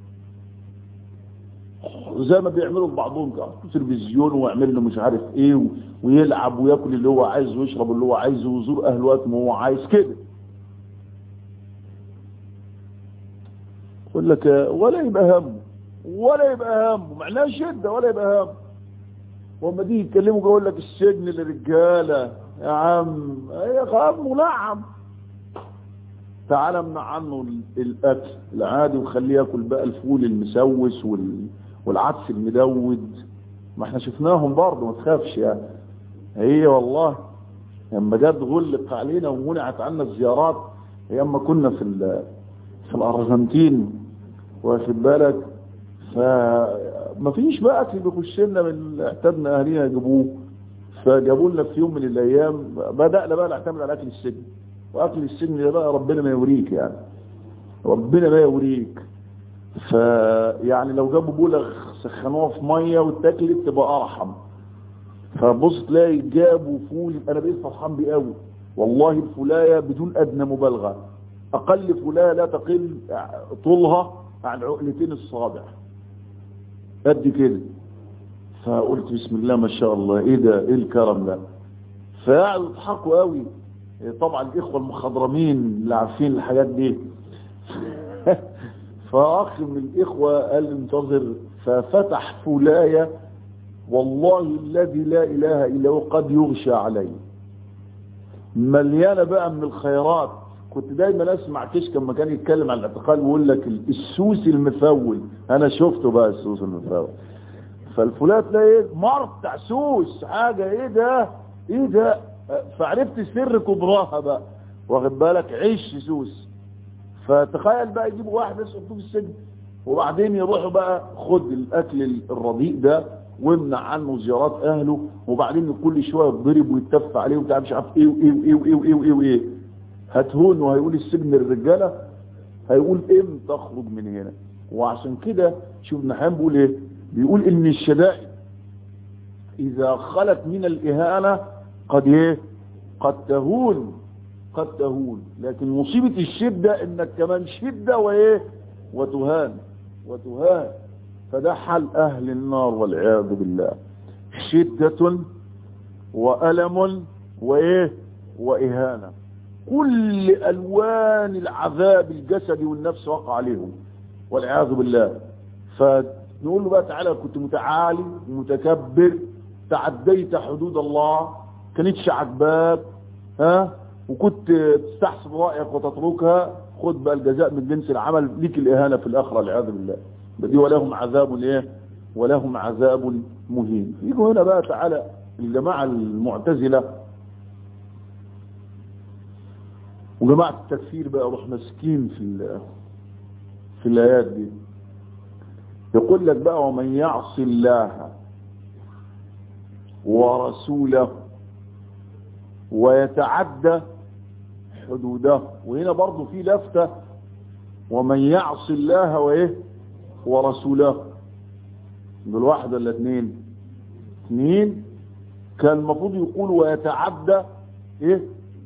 زي ما بيعملوا بعضهم تلفزيون ويعمل له مش عارف ايه ويلعب وياكل اللي هو عايزه ويشرب اللي هو عايزه ويزور اهله وقت ما هو عايز كده يقول لك ولا يبقى همه ولا يبقى همه معناه شده ولا يبقى همه وما دي يتكلموا يقول لك السجن للرجاله يا عم يا عم منعم تعال امنع عنه الاكل العادي وخليه ياكل بقى الفول المسوس وال... والعدس المدود ما احنا شفناهم برضه ما تخافش يعني هي والله لما جت غلق علينا ومنعت عنا الزيارات ايام ما كنا في في الارجنتين واخد بالك فما فيش بقى اكل بيخش لنا من اعتدنا اهالينا يجيبوه فجابوا لنا في يوم من الايام بدانا بقى نعتمد على اكل السجن واكل السجن ده بقى ربنا ما يوريك يعني ربنا ما يوريك فيعني لو جابوا بولغ سخنوها في ميه واتاكلت تبقى ارحم فبص تلاقي جابوا فول انا بقيت فرحان بيه قوي والله الفلايه بدون ادنى مبالغه اقل فلايه لا تقل طولها عن عقلتين الصابع قد كده فقلت بسم الله ما شاء الله ايه ده ايه الكرم ده فقعدوا يضحكوا قوي طبعا الاخوه المخضرمين اللي عارفين الحاجات دي فاخ من الاخوه قال لي انتظر ففتح فلايه والله الذي لا اله الا هو قد يغشى عليه مليانه بقى من الخيرات كنت دايما اسمع كشك لما كان يتكلم عن الاعتقال ويقول لك السوس المفول انا شفته بقى السوس المفول فالفلات تلاقي مرتع سوس حاجه ايه ده ايه ده فعرفت سر كبراها بقى واخد بالك عيش سوس فتخيل بقى يجيبوا واحد بس يحطوه في السجن وبعدين يروحوا بقى خد الاكل الرديء ده وامنع عنه زيارات اهله وبعدين كل شويه يتضرب ويتف عليه وبتاع مش عارف ايه وايه وايه وايه وايه وايه, وإيه. هتهون وهيقول السجن للرجاله هيقول امتى اخرج من هنا وعشان كده شوف نحام بيقول ايه بيقول ان الشدائد اذا خلت من الاهانه قد ايه قد تهون قد تهون لكن مصيبة الشدة انك كمان شدة وايه وتهان وتهان فده حال اهل النار والعياذ بالله شدة وألم وايه وإهانة كل ألوان العذاب الجسدي والنفس وقع عليهم والعياذ بالله فنقول له بقى تعالى كنت متعالي ومتكبر تعديت حدود الله كانتش عجباك ها وكنت تستحسن رأيك وتتركها خد بقى الجزاء من جنس العمل ليك الإهانة في الآخرة والعياذ بالله بدي ولهم عذاب ايه ولهم عذاب مهين يجوا هنا بقى تعالى الجماعة المعتزلة وجماعة التكفير بقى روح مسكين في في الآيات دي يقول لك بقى ومن يعصي الله ورسوله ويتعدى حدوده وهنا برضو في لفتة ومن يعصي الله وايه ورسوله دول واحد ولا اثنين اثنين كان المفروض يقول ويتعدى ايه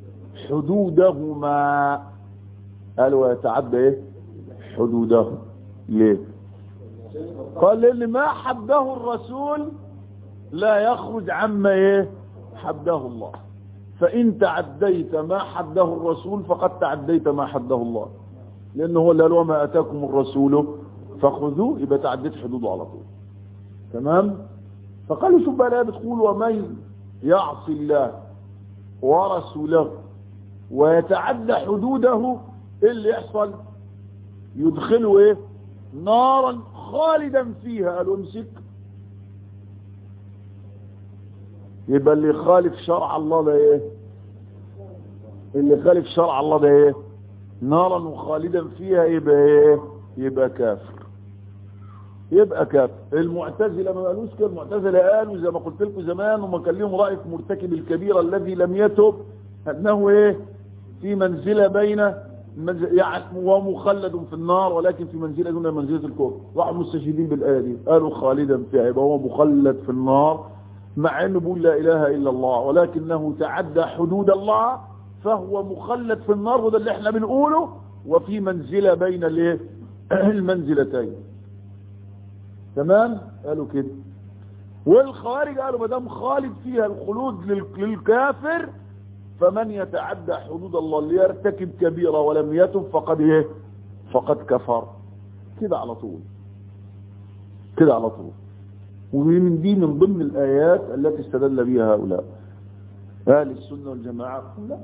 حدودهما قال ويتعدى ايه حدوده ليه قال لان ما حده الرسول لا يخرج عما ايه حده الله فإن تعديت ما حده الرسول فقد تعديت ما حده الله لأنه هو اللي قال وما أتاكم الرسول فخذوه يبقى تعديت حدوده على طول تمام فقالوا شوف بقى الآية بتقول ومن يعصي الله ورسوله ويتعدى حدوده ايه اللي يحصل يدخله ايه نارا خالدا فيها قالوا امسك يبقى اللي يخالف شرع الله ده ايه اللي يخالف شرع الله ده ايه نارا وخالدا فيها يبقى ايه يبقى كافر يبقى كافر المعتزله ما قالوش كده المعتزله قالوا زي ما قلت لكم زمان وما كان لهم راي في مرتكب الكبيره الذي لم يتب انه ايه في منزله بين منزل يعني ومخلد في النار ولكن في منزله دون منزله الكفر راحوا مستشهدين بالايه دي قالوا خالدا فيها يبقى هو مخلد في النار مع انه بيقول لا اله الا الله ولكنه تعدى حدود الله فهو مخلد في النار وده اللي احنا بنقوله وفي منزله بين الايه المنزلتين تمام قالوا كده والخوارج قالوا ما دام خالد فيها الخلود للكافر فمن يتعدى حدود الله ليرتكب كبيرة ولم يتب فقد ايه فقد كفر كده على طول كده على طول ومن دي من ضمن الآيات التي استدل بها هؤلاء أهل السنة والجماعة لا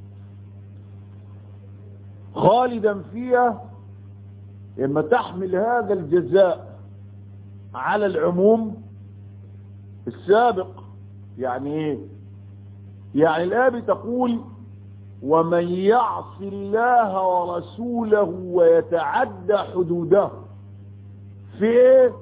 خالدا فيها إما تحمل هذا الجزاء على العموم السابق يعني ايه يعني الآية بتقول ومن يعص الله ورسوله ويتعدى حدوده في ايه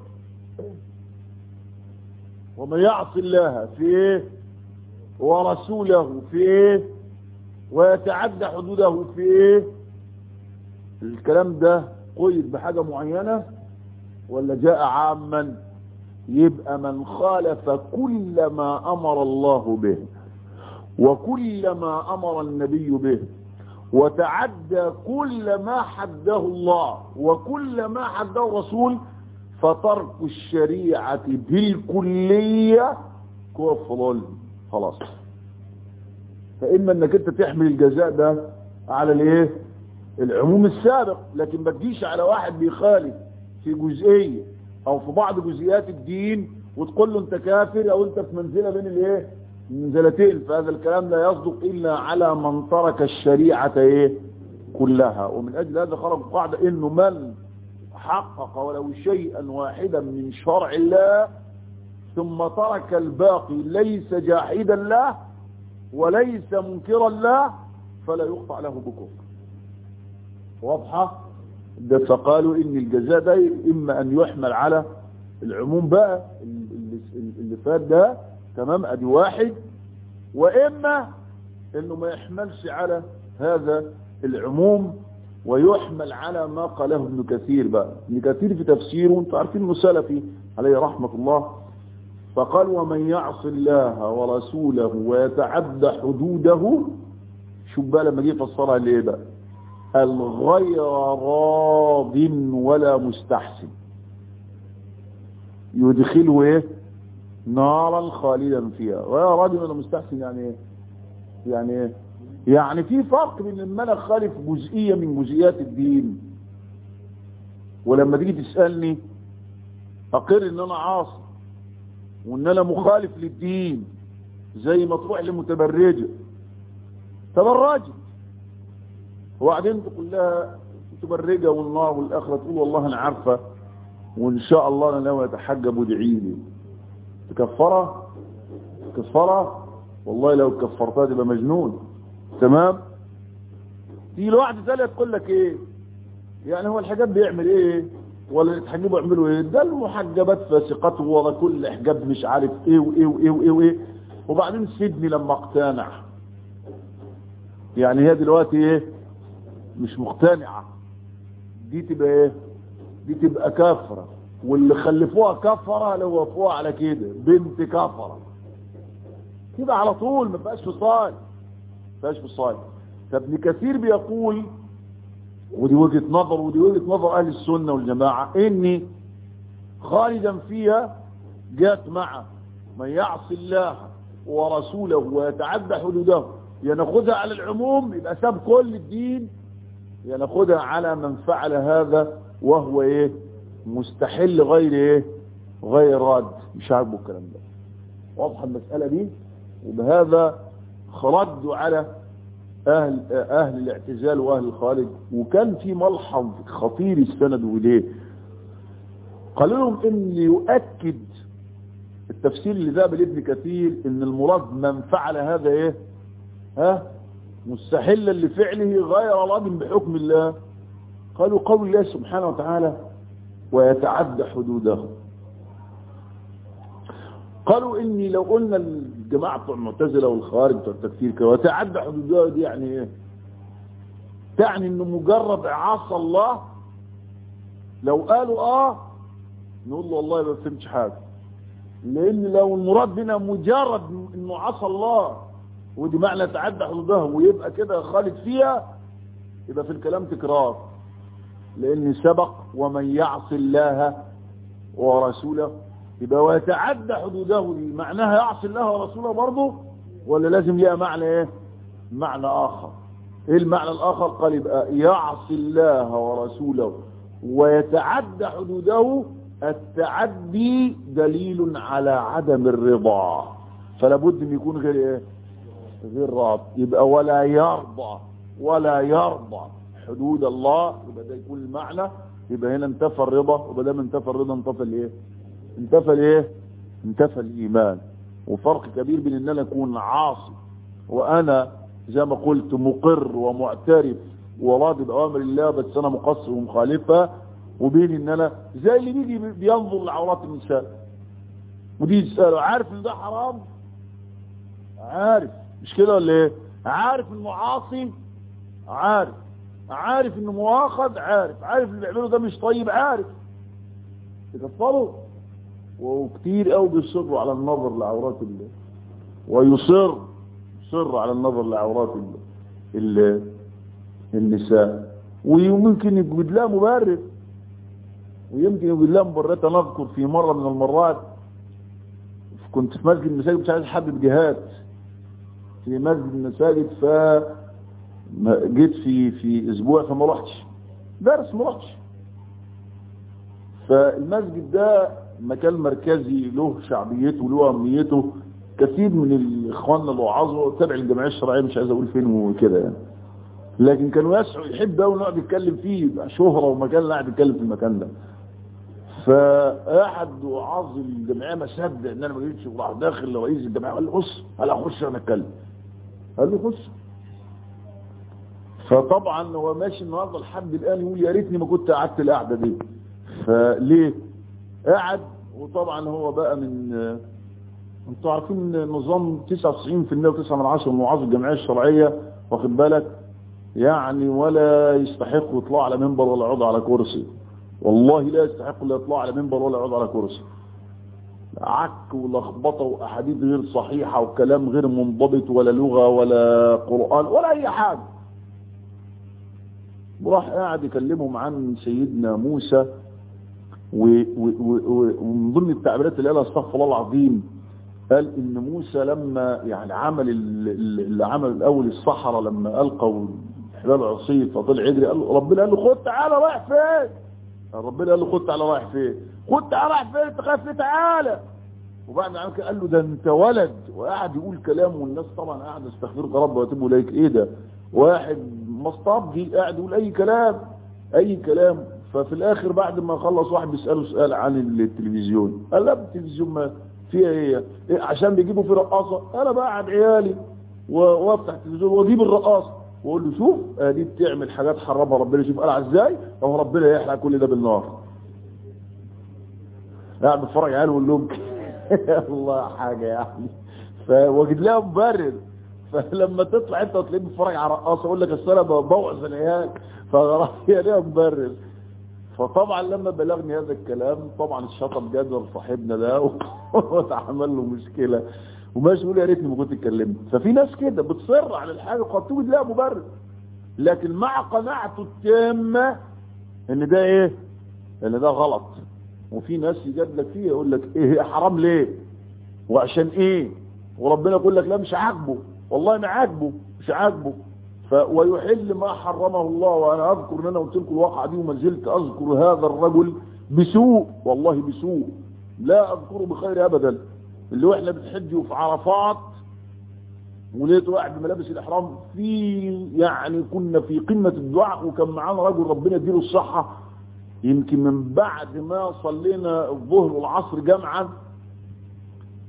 ومن يعص الله في ايه ورسوله في ايه ويتعدى حدوده في ايه الكلام ده قيد بحاجة معينة ولا جاء عاما يبقى من خالف كل ما امر الله به وكل ما امر النبي به وتعدى كل ما حده الله وكل ما حده الرسول فترك الشريعة بالكلية كفر خلاص فإما انك انت تحمل الجزاء ده على الايه العموم السابق لكن ما تجيش على واحد بيخالف في جزئية او في بعض جزئيات الدين وتقول له انت كافر او انت في منزلة بين الايه منزلتين فهذا الكلام لا يصدق الا على من ترك الشريعة ايه كلها ومن اجل هذا خرج قاعدة انه من حقق ولو شيئا واحدا من شرع الله ثم ترك الباقي ليس جاحدا له وليس منكرا له فلا يقطع له بكفر واضحة ده فقالوا ان الجزاء ده اما ان يحمل على العموم بقى اللي, اللي فات ده تمام ادي واحد واما انه ما يحملش على هذا العموم ويحمل على ما قاله ابن كثير بقى ابن كثير في تفسيره انتوا عارفين انه سلفي عليه رحمة الله فقال ومن يعص الله ورسوله ويتعدى حدوده شوف بقى لما جه فسرها ليه بقى الغير راض ولا مستحسن يدخله ايه نارا خالدا فيها ولا راض ولا مستحسن يعني ايه يعني ايه يعني في فرق بين لما انا خالف جزئية من جزئيات الدين ولما تيجي تسألني اقر ان انا عاصي وان انا مخالف للدين زي ما تروح لمتبرجة تبرجت وبعدين تقول لها متبرجة والنار والاخرة تقول والله انا عارفة وان شاء الله انا ناوي اتحجب وادعي لي تكفرها تكفرها والله لو كفرتها تبقى مجنون تمام في الواحد ثانيه تقول لك ايه يعني هو الحجاب بيعمل ايه ولا يتحجبوا يعملوا ايه ده المحجبات فاسقات ورا كل حجاب مش عارف ايه وايه وايه وايه, وإيه. وبعدين سيبني لما اقتنع يعني هي دلوقتي ايه مش مقتنعة دي تبقى ايه دي تبقى كافرة واللي خلفوها كفرة لو وافقوها على كده بنت كفرة كده على طول ما بقاش في صالح فاش بالصالح فابن كثير بيقول ودي وجهة نظر ودي وجهة نظر اهل السنة والجماعة اني خالدا فيها جاءت مع من يعصي الله ورسوله ويتعدى حدوده يناخذها على العموم يبقى ساب كل الدين يناخذها على من فعل هذا وهو ايه مستحل غير ايه غير راد مش عاجبه الكلام ده واضحه المسألة دي وبهذا خردوا على أهل, أهل الاعتزال وأهل الخارج وكان في ملحظ خطير استندوا إليه قالوا لهم إن يؤكد التفسير اللي ذهب لابن كثير ان المراد من فعل هذا ايه ها مستحلا لفعله غير راض بحكم الله قالوا قول الله سبحانه وتعالى ويتعدى حدوده قالوا اني لو قلنا الجماعة بتوع المعتزلة والخوارج بتوع التكفير كده ويتعدى حدوده دي يعني ايه تعني انه مجرد عصى الله لو قالوا اه نقول له والله ما فهمتش حاجة لان لو المراد بنا مجرد انه عصى الله ودي معنى تعدى حدوده ويبقى كده خالد فيها يبقى في الكلام تكرار لان سبق ومن يعص الله ورسوله يبقى ويتعدى حدوده معناها يعصي الله ورسوله برضه ولا لازم ليها معنى ايه معنى اخر ايه المعنى الاخر قال يبقى يعصي الله ورسوله ويتعدى حدوده التعدي دليل على عدم الرضا فلا بد ان يكون غير ايه غير راض يبقى ولا يرضى ولا يرضى حدود الله يبقى ده يكون المعنى يبقى هنا انتفى الرضا وبدل ما انتفى الرضا انتفى الايه انتفى الايه انتفى الايمان وفرق كبير بين ان انا اكون عاصي وانا زي ما قلت مقر ومعترف وراضي باوامر الله بس انا مقصر ومخالفها وبين ان انا زي اللي بيجي بينظر لعورات النساء ودي تساله عارف ان ده حرام عارف مش كده ولا ايه عارف انه عاصي عارف عارف انه مواخذ عارف عارف اللي بيعمله ده مش طيب عارف تكفروا وكتير قوي بيصروا على النظر لعورات الله ويصر يصر على النظر لعورات الله النساء ويمكن يوجد لها مبرر ويمكن يوجد لها مبررات انا اذكر في مره من المرات كنت في مسجد المساجد مش عايز احدد جهات في مسجد المساجد ف جيت في في اسبوع فما رحتش درس ما رحتش فالمسجد ده مكان مركزي له شعبيته وله اهميته كثير من الاخوان اللي وعظوا تابع الجمعيه الشرعيه مش عايز اقول فين وكده يعني لكن كانوا يسعوا يحب قوي نقعد يتكلم فيه يبقى شهره ومكان قاعد يتكلم في المكان ده فاحد وعظ الجمعيه ما صدق ان انا ما جيتش وراح داخل لرئيس الجمعيه قال لي بص قال اخش انا اتكلم قال له خش فطبعا هو ماشي النهارده لحد الان يقول يا ريتني ما كنت قعدت القعده دي فليه قعد وطبعا هو بقى من انتوا عارفين نظام 99% و9 من 10 من وعاظ الجمعيه الشرعيه واخد بالك يعني ولا يستحق يطلع على منبر ولا يقعد على كرسي والله لا يستحق لا يطلع على منبر ولا يقعد على كرسي عك ولخبطه واحاديث غير صحيحه وكلام غير منضبط ولا لغه ولا قران ولا اي حاجه وراح قاعد يكلمهم عن سيدنا موسى ومن ضمن التعبيرات اللي قالها استغفر الله العظيم قال ان موسى لما يعني عمل اللي عمل الاول الصحراء لما القوا حبال عصي فطلع يجري قال له ربنا قال له خد تعالى رايح فين ربنا قال له خد تعالى رايح فين خد تعالى رايح فين انت خايف تعالى وبعد ما قال له ده انت ولد وقعد يقول كلام والناس طبعا قاعد استغفرك رب واتوب اليك ايه ده واحد مصطبجي قاعد يقول اي كلام اي كلام ففي الاخر بعد ما خلص واحد بيساله سؤال عن التلفزيون قال لا التلفزيون ما فيها ايه, إيه عشان بيجيبوا في رقاصه انا بقعد عيالي وافتح التلفزيون واجيب الرقاصه واقول له شوف دي بتعمل حاجات حرمها ربنا شوف قال ازاي هو ربنا يحرق كل ده بالنار قاعد بتفرج عيال ويقول لهم الله حاجه يعني فوجد لها مبرر فلما تطلع انت وتلاقيه بتتفرج على رقاصه يقول لك اصل انا ببوظ العيال فراح ليها مبرر فطبعا لما بلغني هذا الكلام طبعا الشطب جدول صاحبنا ده وتعمل له مشكله وماشي يقول يا ريتني ما كنت اتكلمت ففي ناس كده بتصر على الحاجه وقد توجد لها مبرر لكن مع قناعته التامه ان ده ايه ان ده غلط وفي ناس يجادلك فيه يقول لك ايه حرام ليه وعشان ايه وربنا يقول لك لا مش عاجبه والله ما عاجبه مش عاجبه ف ويحل ما حرمه الله وانا اذكر ان انا قلت لكم الواقعه دي وما زلت اذكر هذا الرجل بسوء والله بسوء لا اذكره بخير ابدا اللي واحنا بنحج وفي عرفات ولقيت واحد بملابس الاحرام في يعني كنا في قمه الدعاء وكان معانا رجل ربنا يديله الصحه يمكن من بعد ما صلينا الظهر والعصر جمعا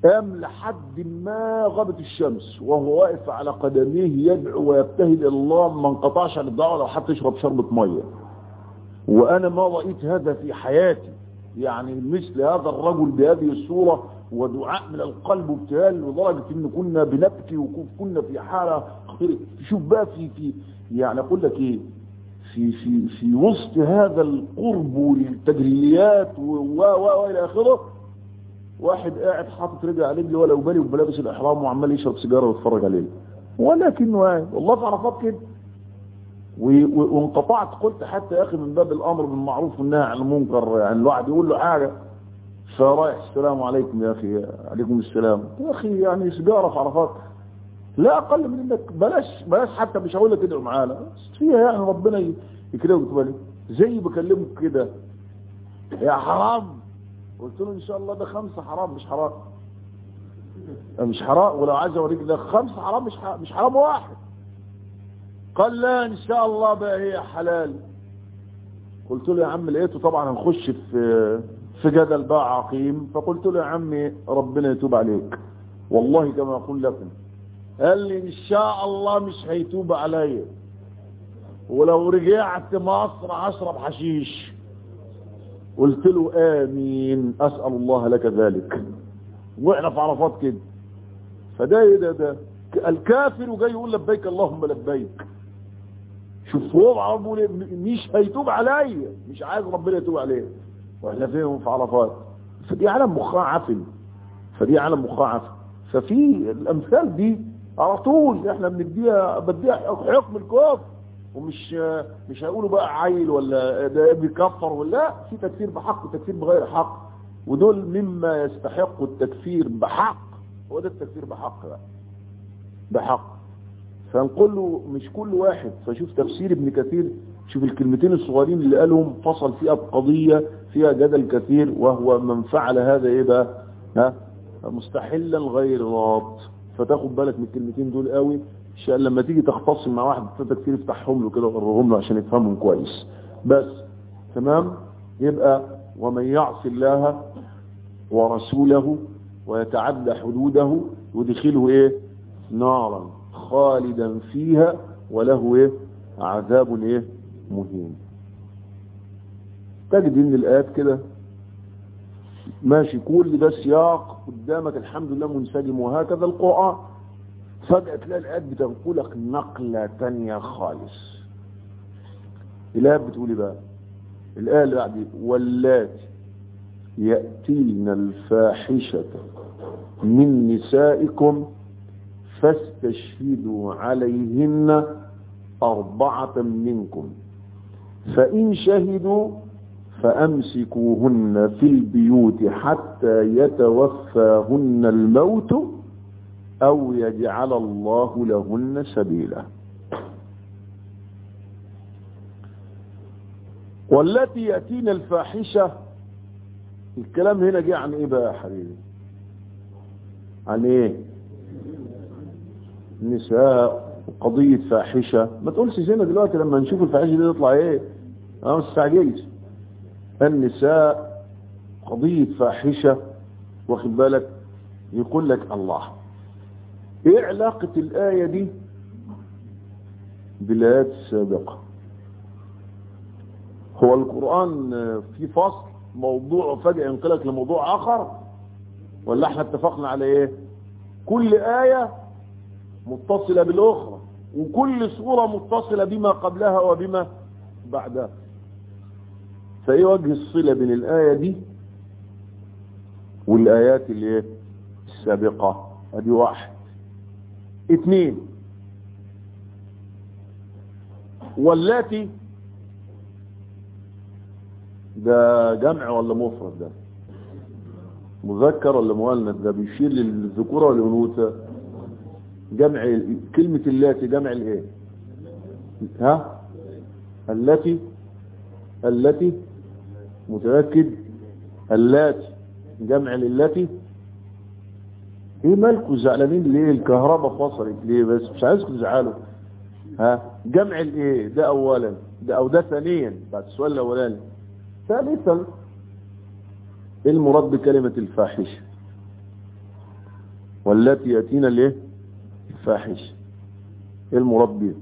قام لحد ما غابت الشمس وهو واقف على قدميه يدعو ويبتهل الى الله ما انقطعش عن الدعوه لو حتى يشرب شربة ميه وانا ما رأيت هذا في حياتي يعني مثل هذا الرجل بهذه الصورة ودعاء من القلب وابتهال لدرجة ان كنا بنبكي وكنا في حالة خطيرة شوف بقى في في يعني اقول لك ايه في في في وسط هذا القرب والتجليات والى اخره واحد قاعد حاطط رجل على رجله ولا بالي وبلابس الاحرام وعمال يشرب سيجاره ويتفرج عليه ولكنه قاعد والله في عرفات كده وانقطعت قلت حتى يا اخي من باب الامر بالمعروف والنهي عن المنكر يعني الواحد يقول له حاجه فرايح السلام عليكم يا اخي عليكم السلام يا اخي يعني سيجاره في عرفات لا اقل من انك بلاش بلاش حتى مش هقول لك ادعو معانا بس فيها يعني ربنا يكرمك بالي زي بكلمك كده يا حرام قلت له ان شاء الله ده خمسه حرام مش حرام مش حرام ولو عايز اوريك ده خمسه حرام مش حرام مش حرام واحد قال لا ان شاء الله بقى هي حلال قلت له يا عم لقيته طبعا هنخش في في جدل بقى عقيم فقلت له يا عمي ربنا يتوب عليك والله كما اقول لكم قال لي ان شاء الله مش هيتوب عليا ولو رجعت مصر هشرب حشيش قلت له امين اسال الله لك ذلك واحنا في عرفات كده فده ايه ده ده الكافر وجاي يقول لبيك اللهم لبيك شوف هو عربه مش هيتوب عليا مش عايز ربنا يتوب عليه واحنا فيهم في عرفات فدي عالم مخها عفن فدي عالم مخها عفن ففي الامثال دي على طول احنا بنديها بديها حكم الكفر ومش مش هيقولوا بقى عيل ولا ده بيكفر ولا في تكفير بحق وتكفير بغير حق ودول مما يستحق التكفير بحق هو ده التكفير بحق بقى بحق فنقول له مش كل واحد فشوف تفسير ابن كثير شوف الكلمتين الصغيرين اللي قالهم فصل فيها بقضية فيها جدل كثير وهو من فعل هذا ايه بقى ها مستحلا غير راض فتاخد بالك من الكلمتين دول قوي عشان لما تيجي تختصم مع واحد بتاع كتير افتحهم له كده وقررهم له عشان يفهمهم كويس بس تمام يبقى ومن يعص الله ورسوله ويتعدى حدوده يدخله ايه نارا خالدا فيها وله ايه عذاب ايه مهين تجد ان الايات كده ماشي كل ده سياق قدامك الحمد لله منسجم وهكذا القرآن فجأة تلاقي الآيات بتنقلك نقلة تانية خالص الآيات بتقول ايه بقى الآية اللي بعد واللاتي يأتين الفاحشة من نسائكم فاستشهدوا عليهن أربعة منكم فإن شهدوا فأمسكوهن في البيوت حتى يتوفاهن الموت أو يجعل الله لهن سبيلا والتي يأتين الفاحشة الكلام هنا جه عن ايه بقى يا حبيبي عن ايه النساء قضية فاحشة ما تقولش زينا دلوقتي لما نشوف الفاحشة دي تطلع ايه انا ما تستعجلش النساء قضية فاحشة واخد بالك يقول لك الله ايه علاقة الآية دي بالآيات السابقة هو القرآن في فصل موضوع فجأة ينقلك لموضوع آخر ولا احنا اتفقنا على ايه كل آية متصلة بالأخرى وكل سورة متصلة بما قبلها وبما بعدها فايه وجه الصلة بين الآية دي والآيات اللي السابقة ادي واحد اثنين واللاتي ده جمع ولا مفرد ده مذكر ولا مؤنث ده بيشير للذكوره ولا الانوثه جمع كلمه اللاتي جمع الايه ها التي التي متاكد اللاتي جمع للتي ايه مالكم زعلانين ليه الكهرباء فصلت ليه بس مش عايزكم تزعلوا ها جمع الايه ده اولا ده او ده ثانيا بعد السؤال الاولاني ثالثا ايه المراد بكلمة الفاحشة والتي يأتينا الايه الفاحش ايه المراد بيه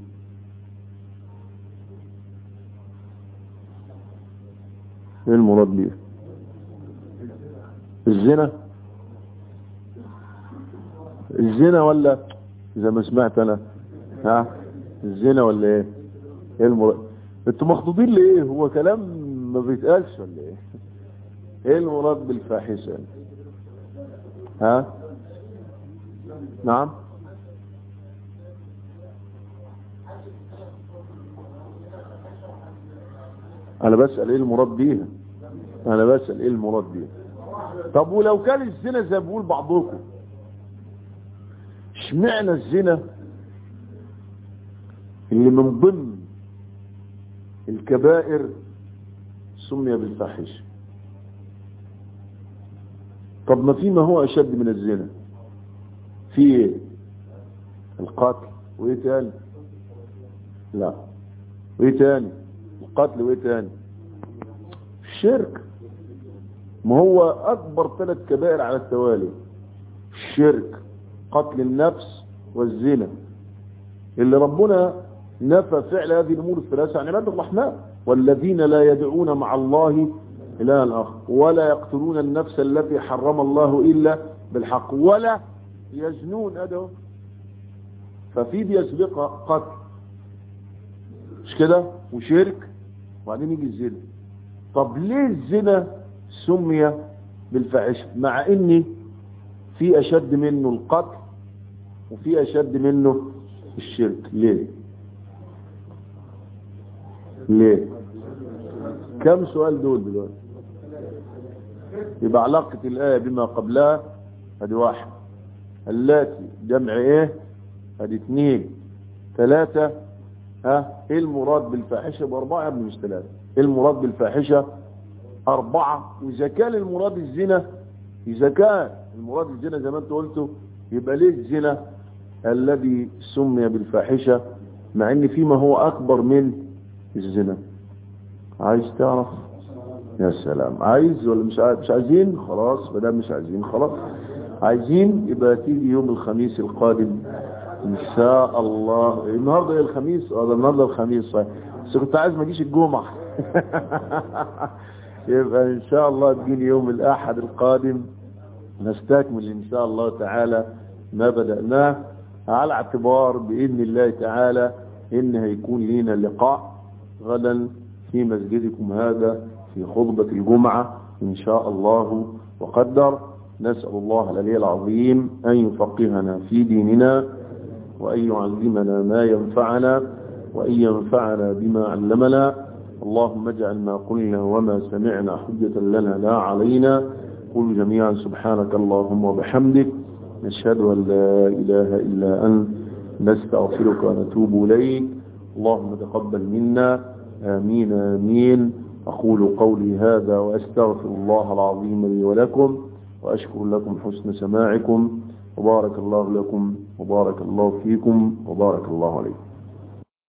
ايه المراد بيه الزنا الزنا ولا زي ما سمعت انا ها الزنا ولا ايه ايه المراد انتوا مخطوطين ليه هو كلام ما بيتقالش ولا ايه ايه المراد بالفاحشه ها نعم انا بسأل ايه المراد بيها انا بسأل ايه المراد بيها طب ولو كان الزنا زي ما بيقول بعضكم اشمعنى الزنا اللي من ضمن الكبائر سمي بالفاحشه طب ما في ما هو اشد من الزنا في ايه القتل وايه تاني لا وايه تاني القتل وايه تاني الشرك ما هو اكبر ثلاث كبائر على التوالي الشرك قتل النفس والزنا اللي ربنا نفى فعل هذه الامور الثلاثه عن عباد الرحمن والذين لا يدعون مع الله إلها آخر ولا يقتلون النفس التي حرم الله إلا بالحق ولا يزنون أده ففي بيسبق قتل مش كده وشرك وبعدين يجي الزنا طب ليه الزنا سمي بالفاحشه مع ان في اشد منه القتل وفي اشد منه الشرك ليه ليه كم سؤال دول دلوقتي يبقى علاقة الآية بما قبلها ادي واحد اللاتي جمع ايه ادي اثنين ثلاثة ها ايه المراد بالفاحشة باربعة يا ابن مش ثلاثة ايه المراد بالفاحشة اربعة واذا كان المراد الزنا اذا كان المراد الزنا زي ما انت قلته يبقى ليه الزنا الذي سمي بالفاحشة مع ان فيما هو اكبر من الزنا عايز تعرف يا سلام عايز ولا مش عايز مش عايزين خلاص ما دام مش عايزين خلاص عايزين يبقى تيجي يوم الخميس القادم ان شاء الله النهارده ايه الخميس اه ده النهارده الخميس صحيح بس كنت عايز ما اجيش الجمعه يبقى ان شاء الله تجيني يوم الاحد القادم نستكمل ان شاء الله تعالى ما بدأناه على اعتبار بإذن الله تعالى إن هيكون لنا لقاء غدا في مسجدكم هذا في خطبة الجمعة إن شاء الله وقدر نسأل الله العلي العظيم أن يفقهنا في ديننا وأن يعلمنا ما ينفعنا وأن ينفعنا بما علمنا اللهم اجعل ما قلنا وما سمعنا حجة لنا لا علينا قل جميعا سبحانك اللهم وبحمدك نشهد أن لا إله إلا أنت نستغفرك ونتوب إليك اللهم تقبل منا آمين آمين أقول قولي هذا وأستغفر الله العظيم لي ولكم وأشكر لكم حسن سماعكم وبارك الله لكم وبارك الله فيكم وبارك الله عليكم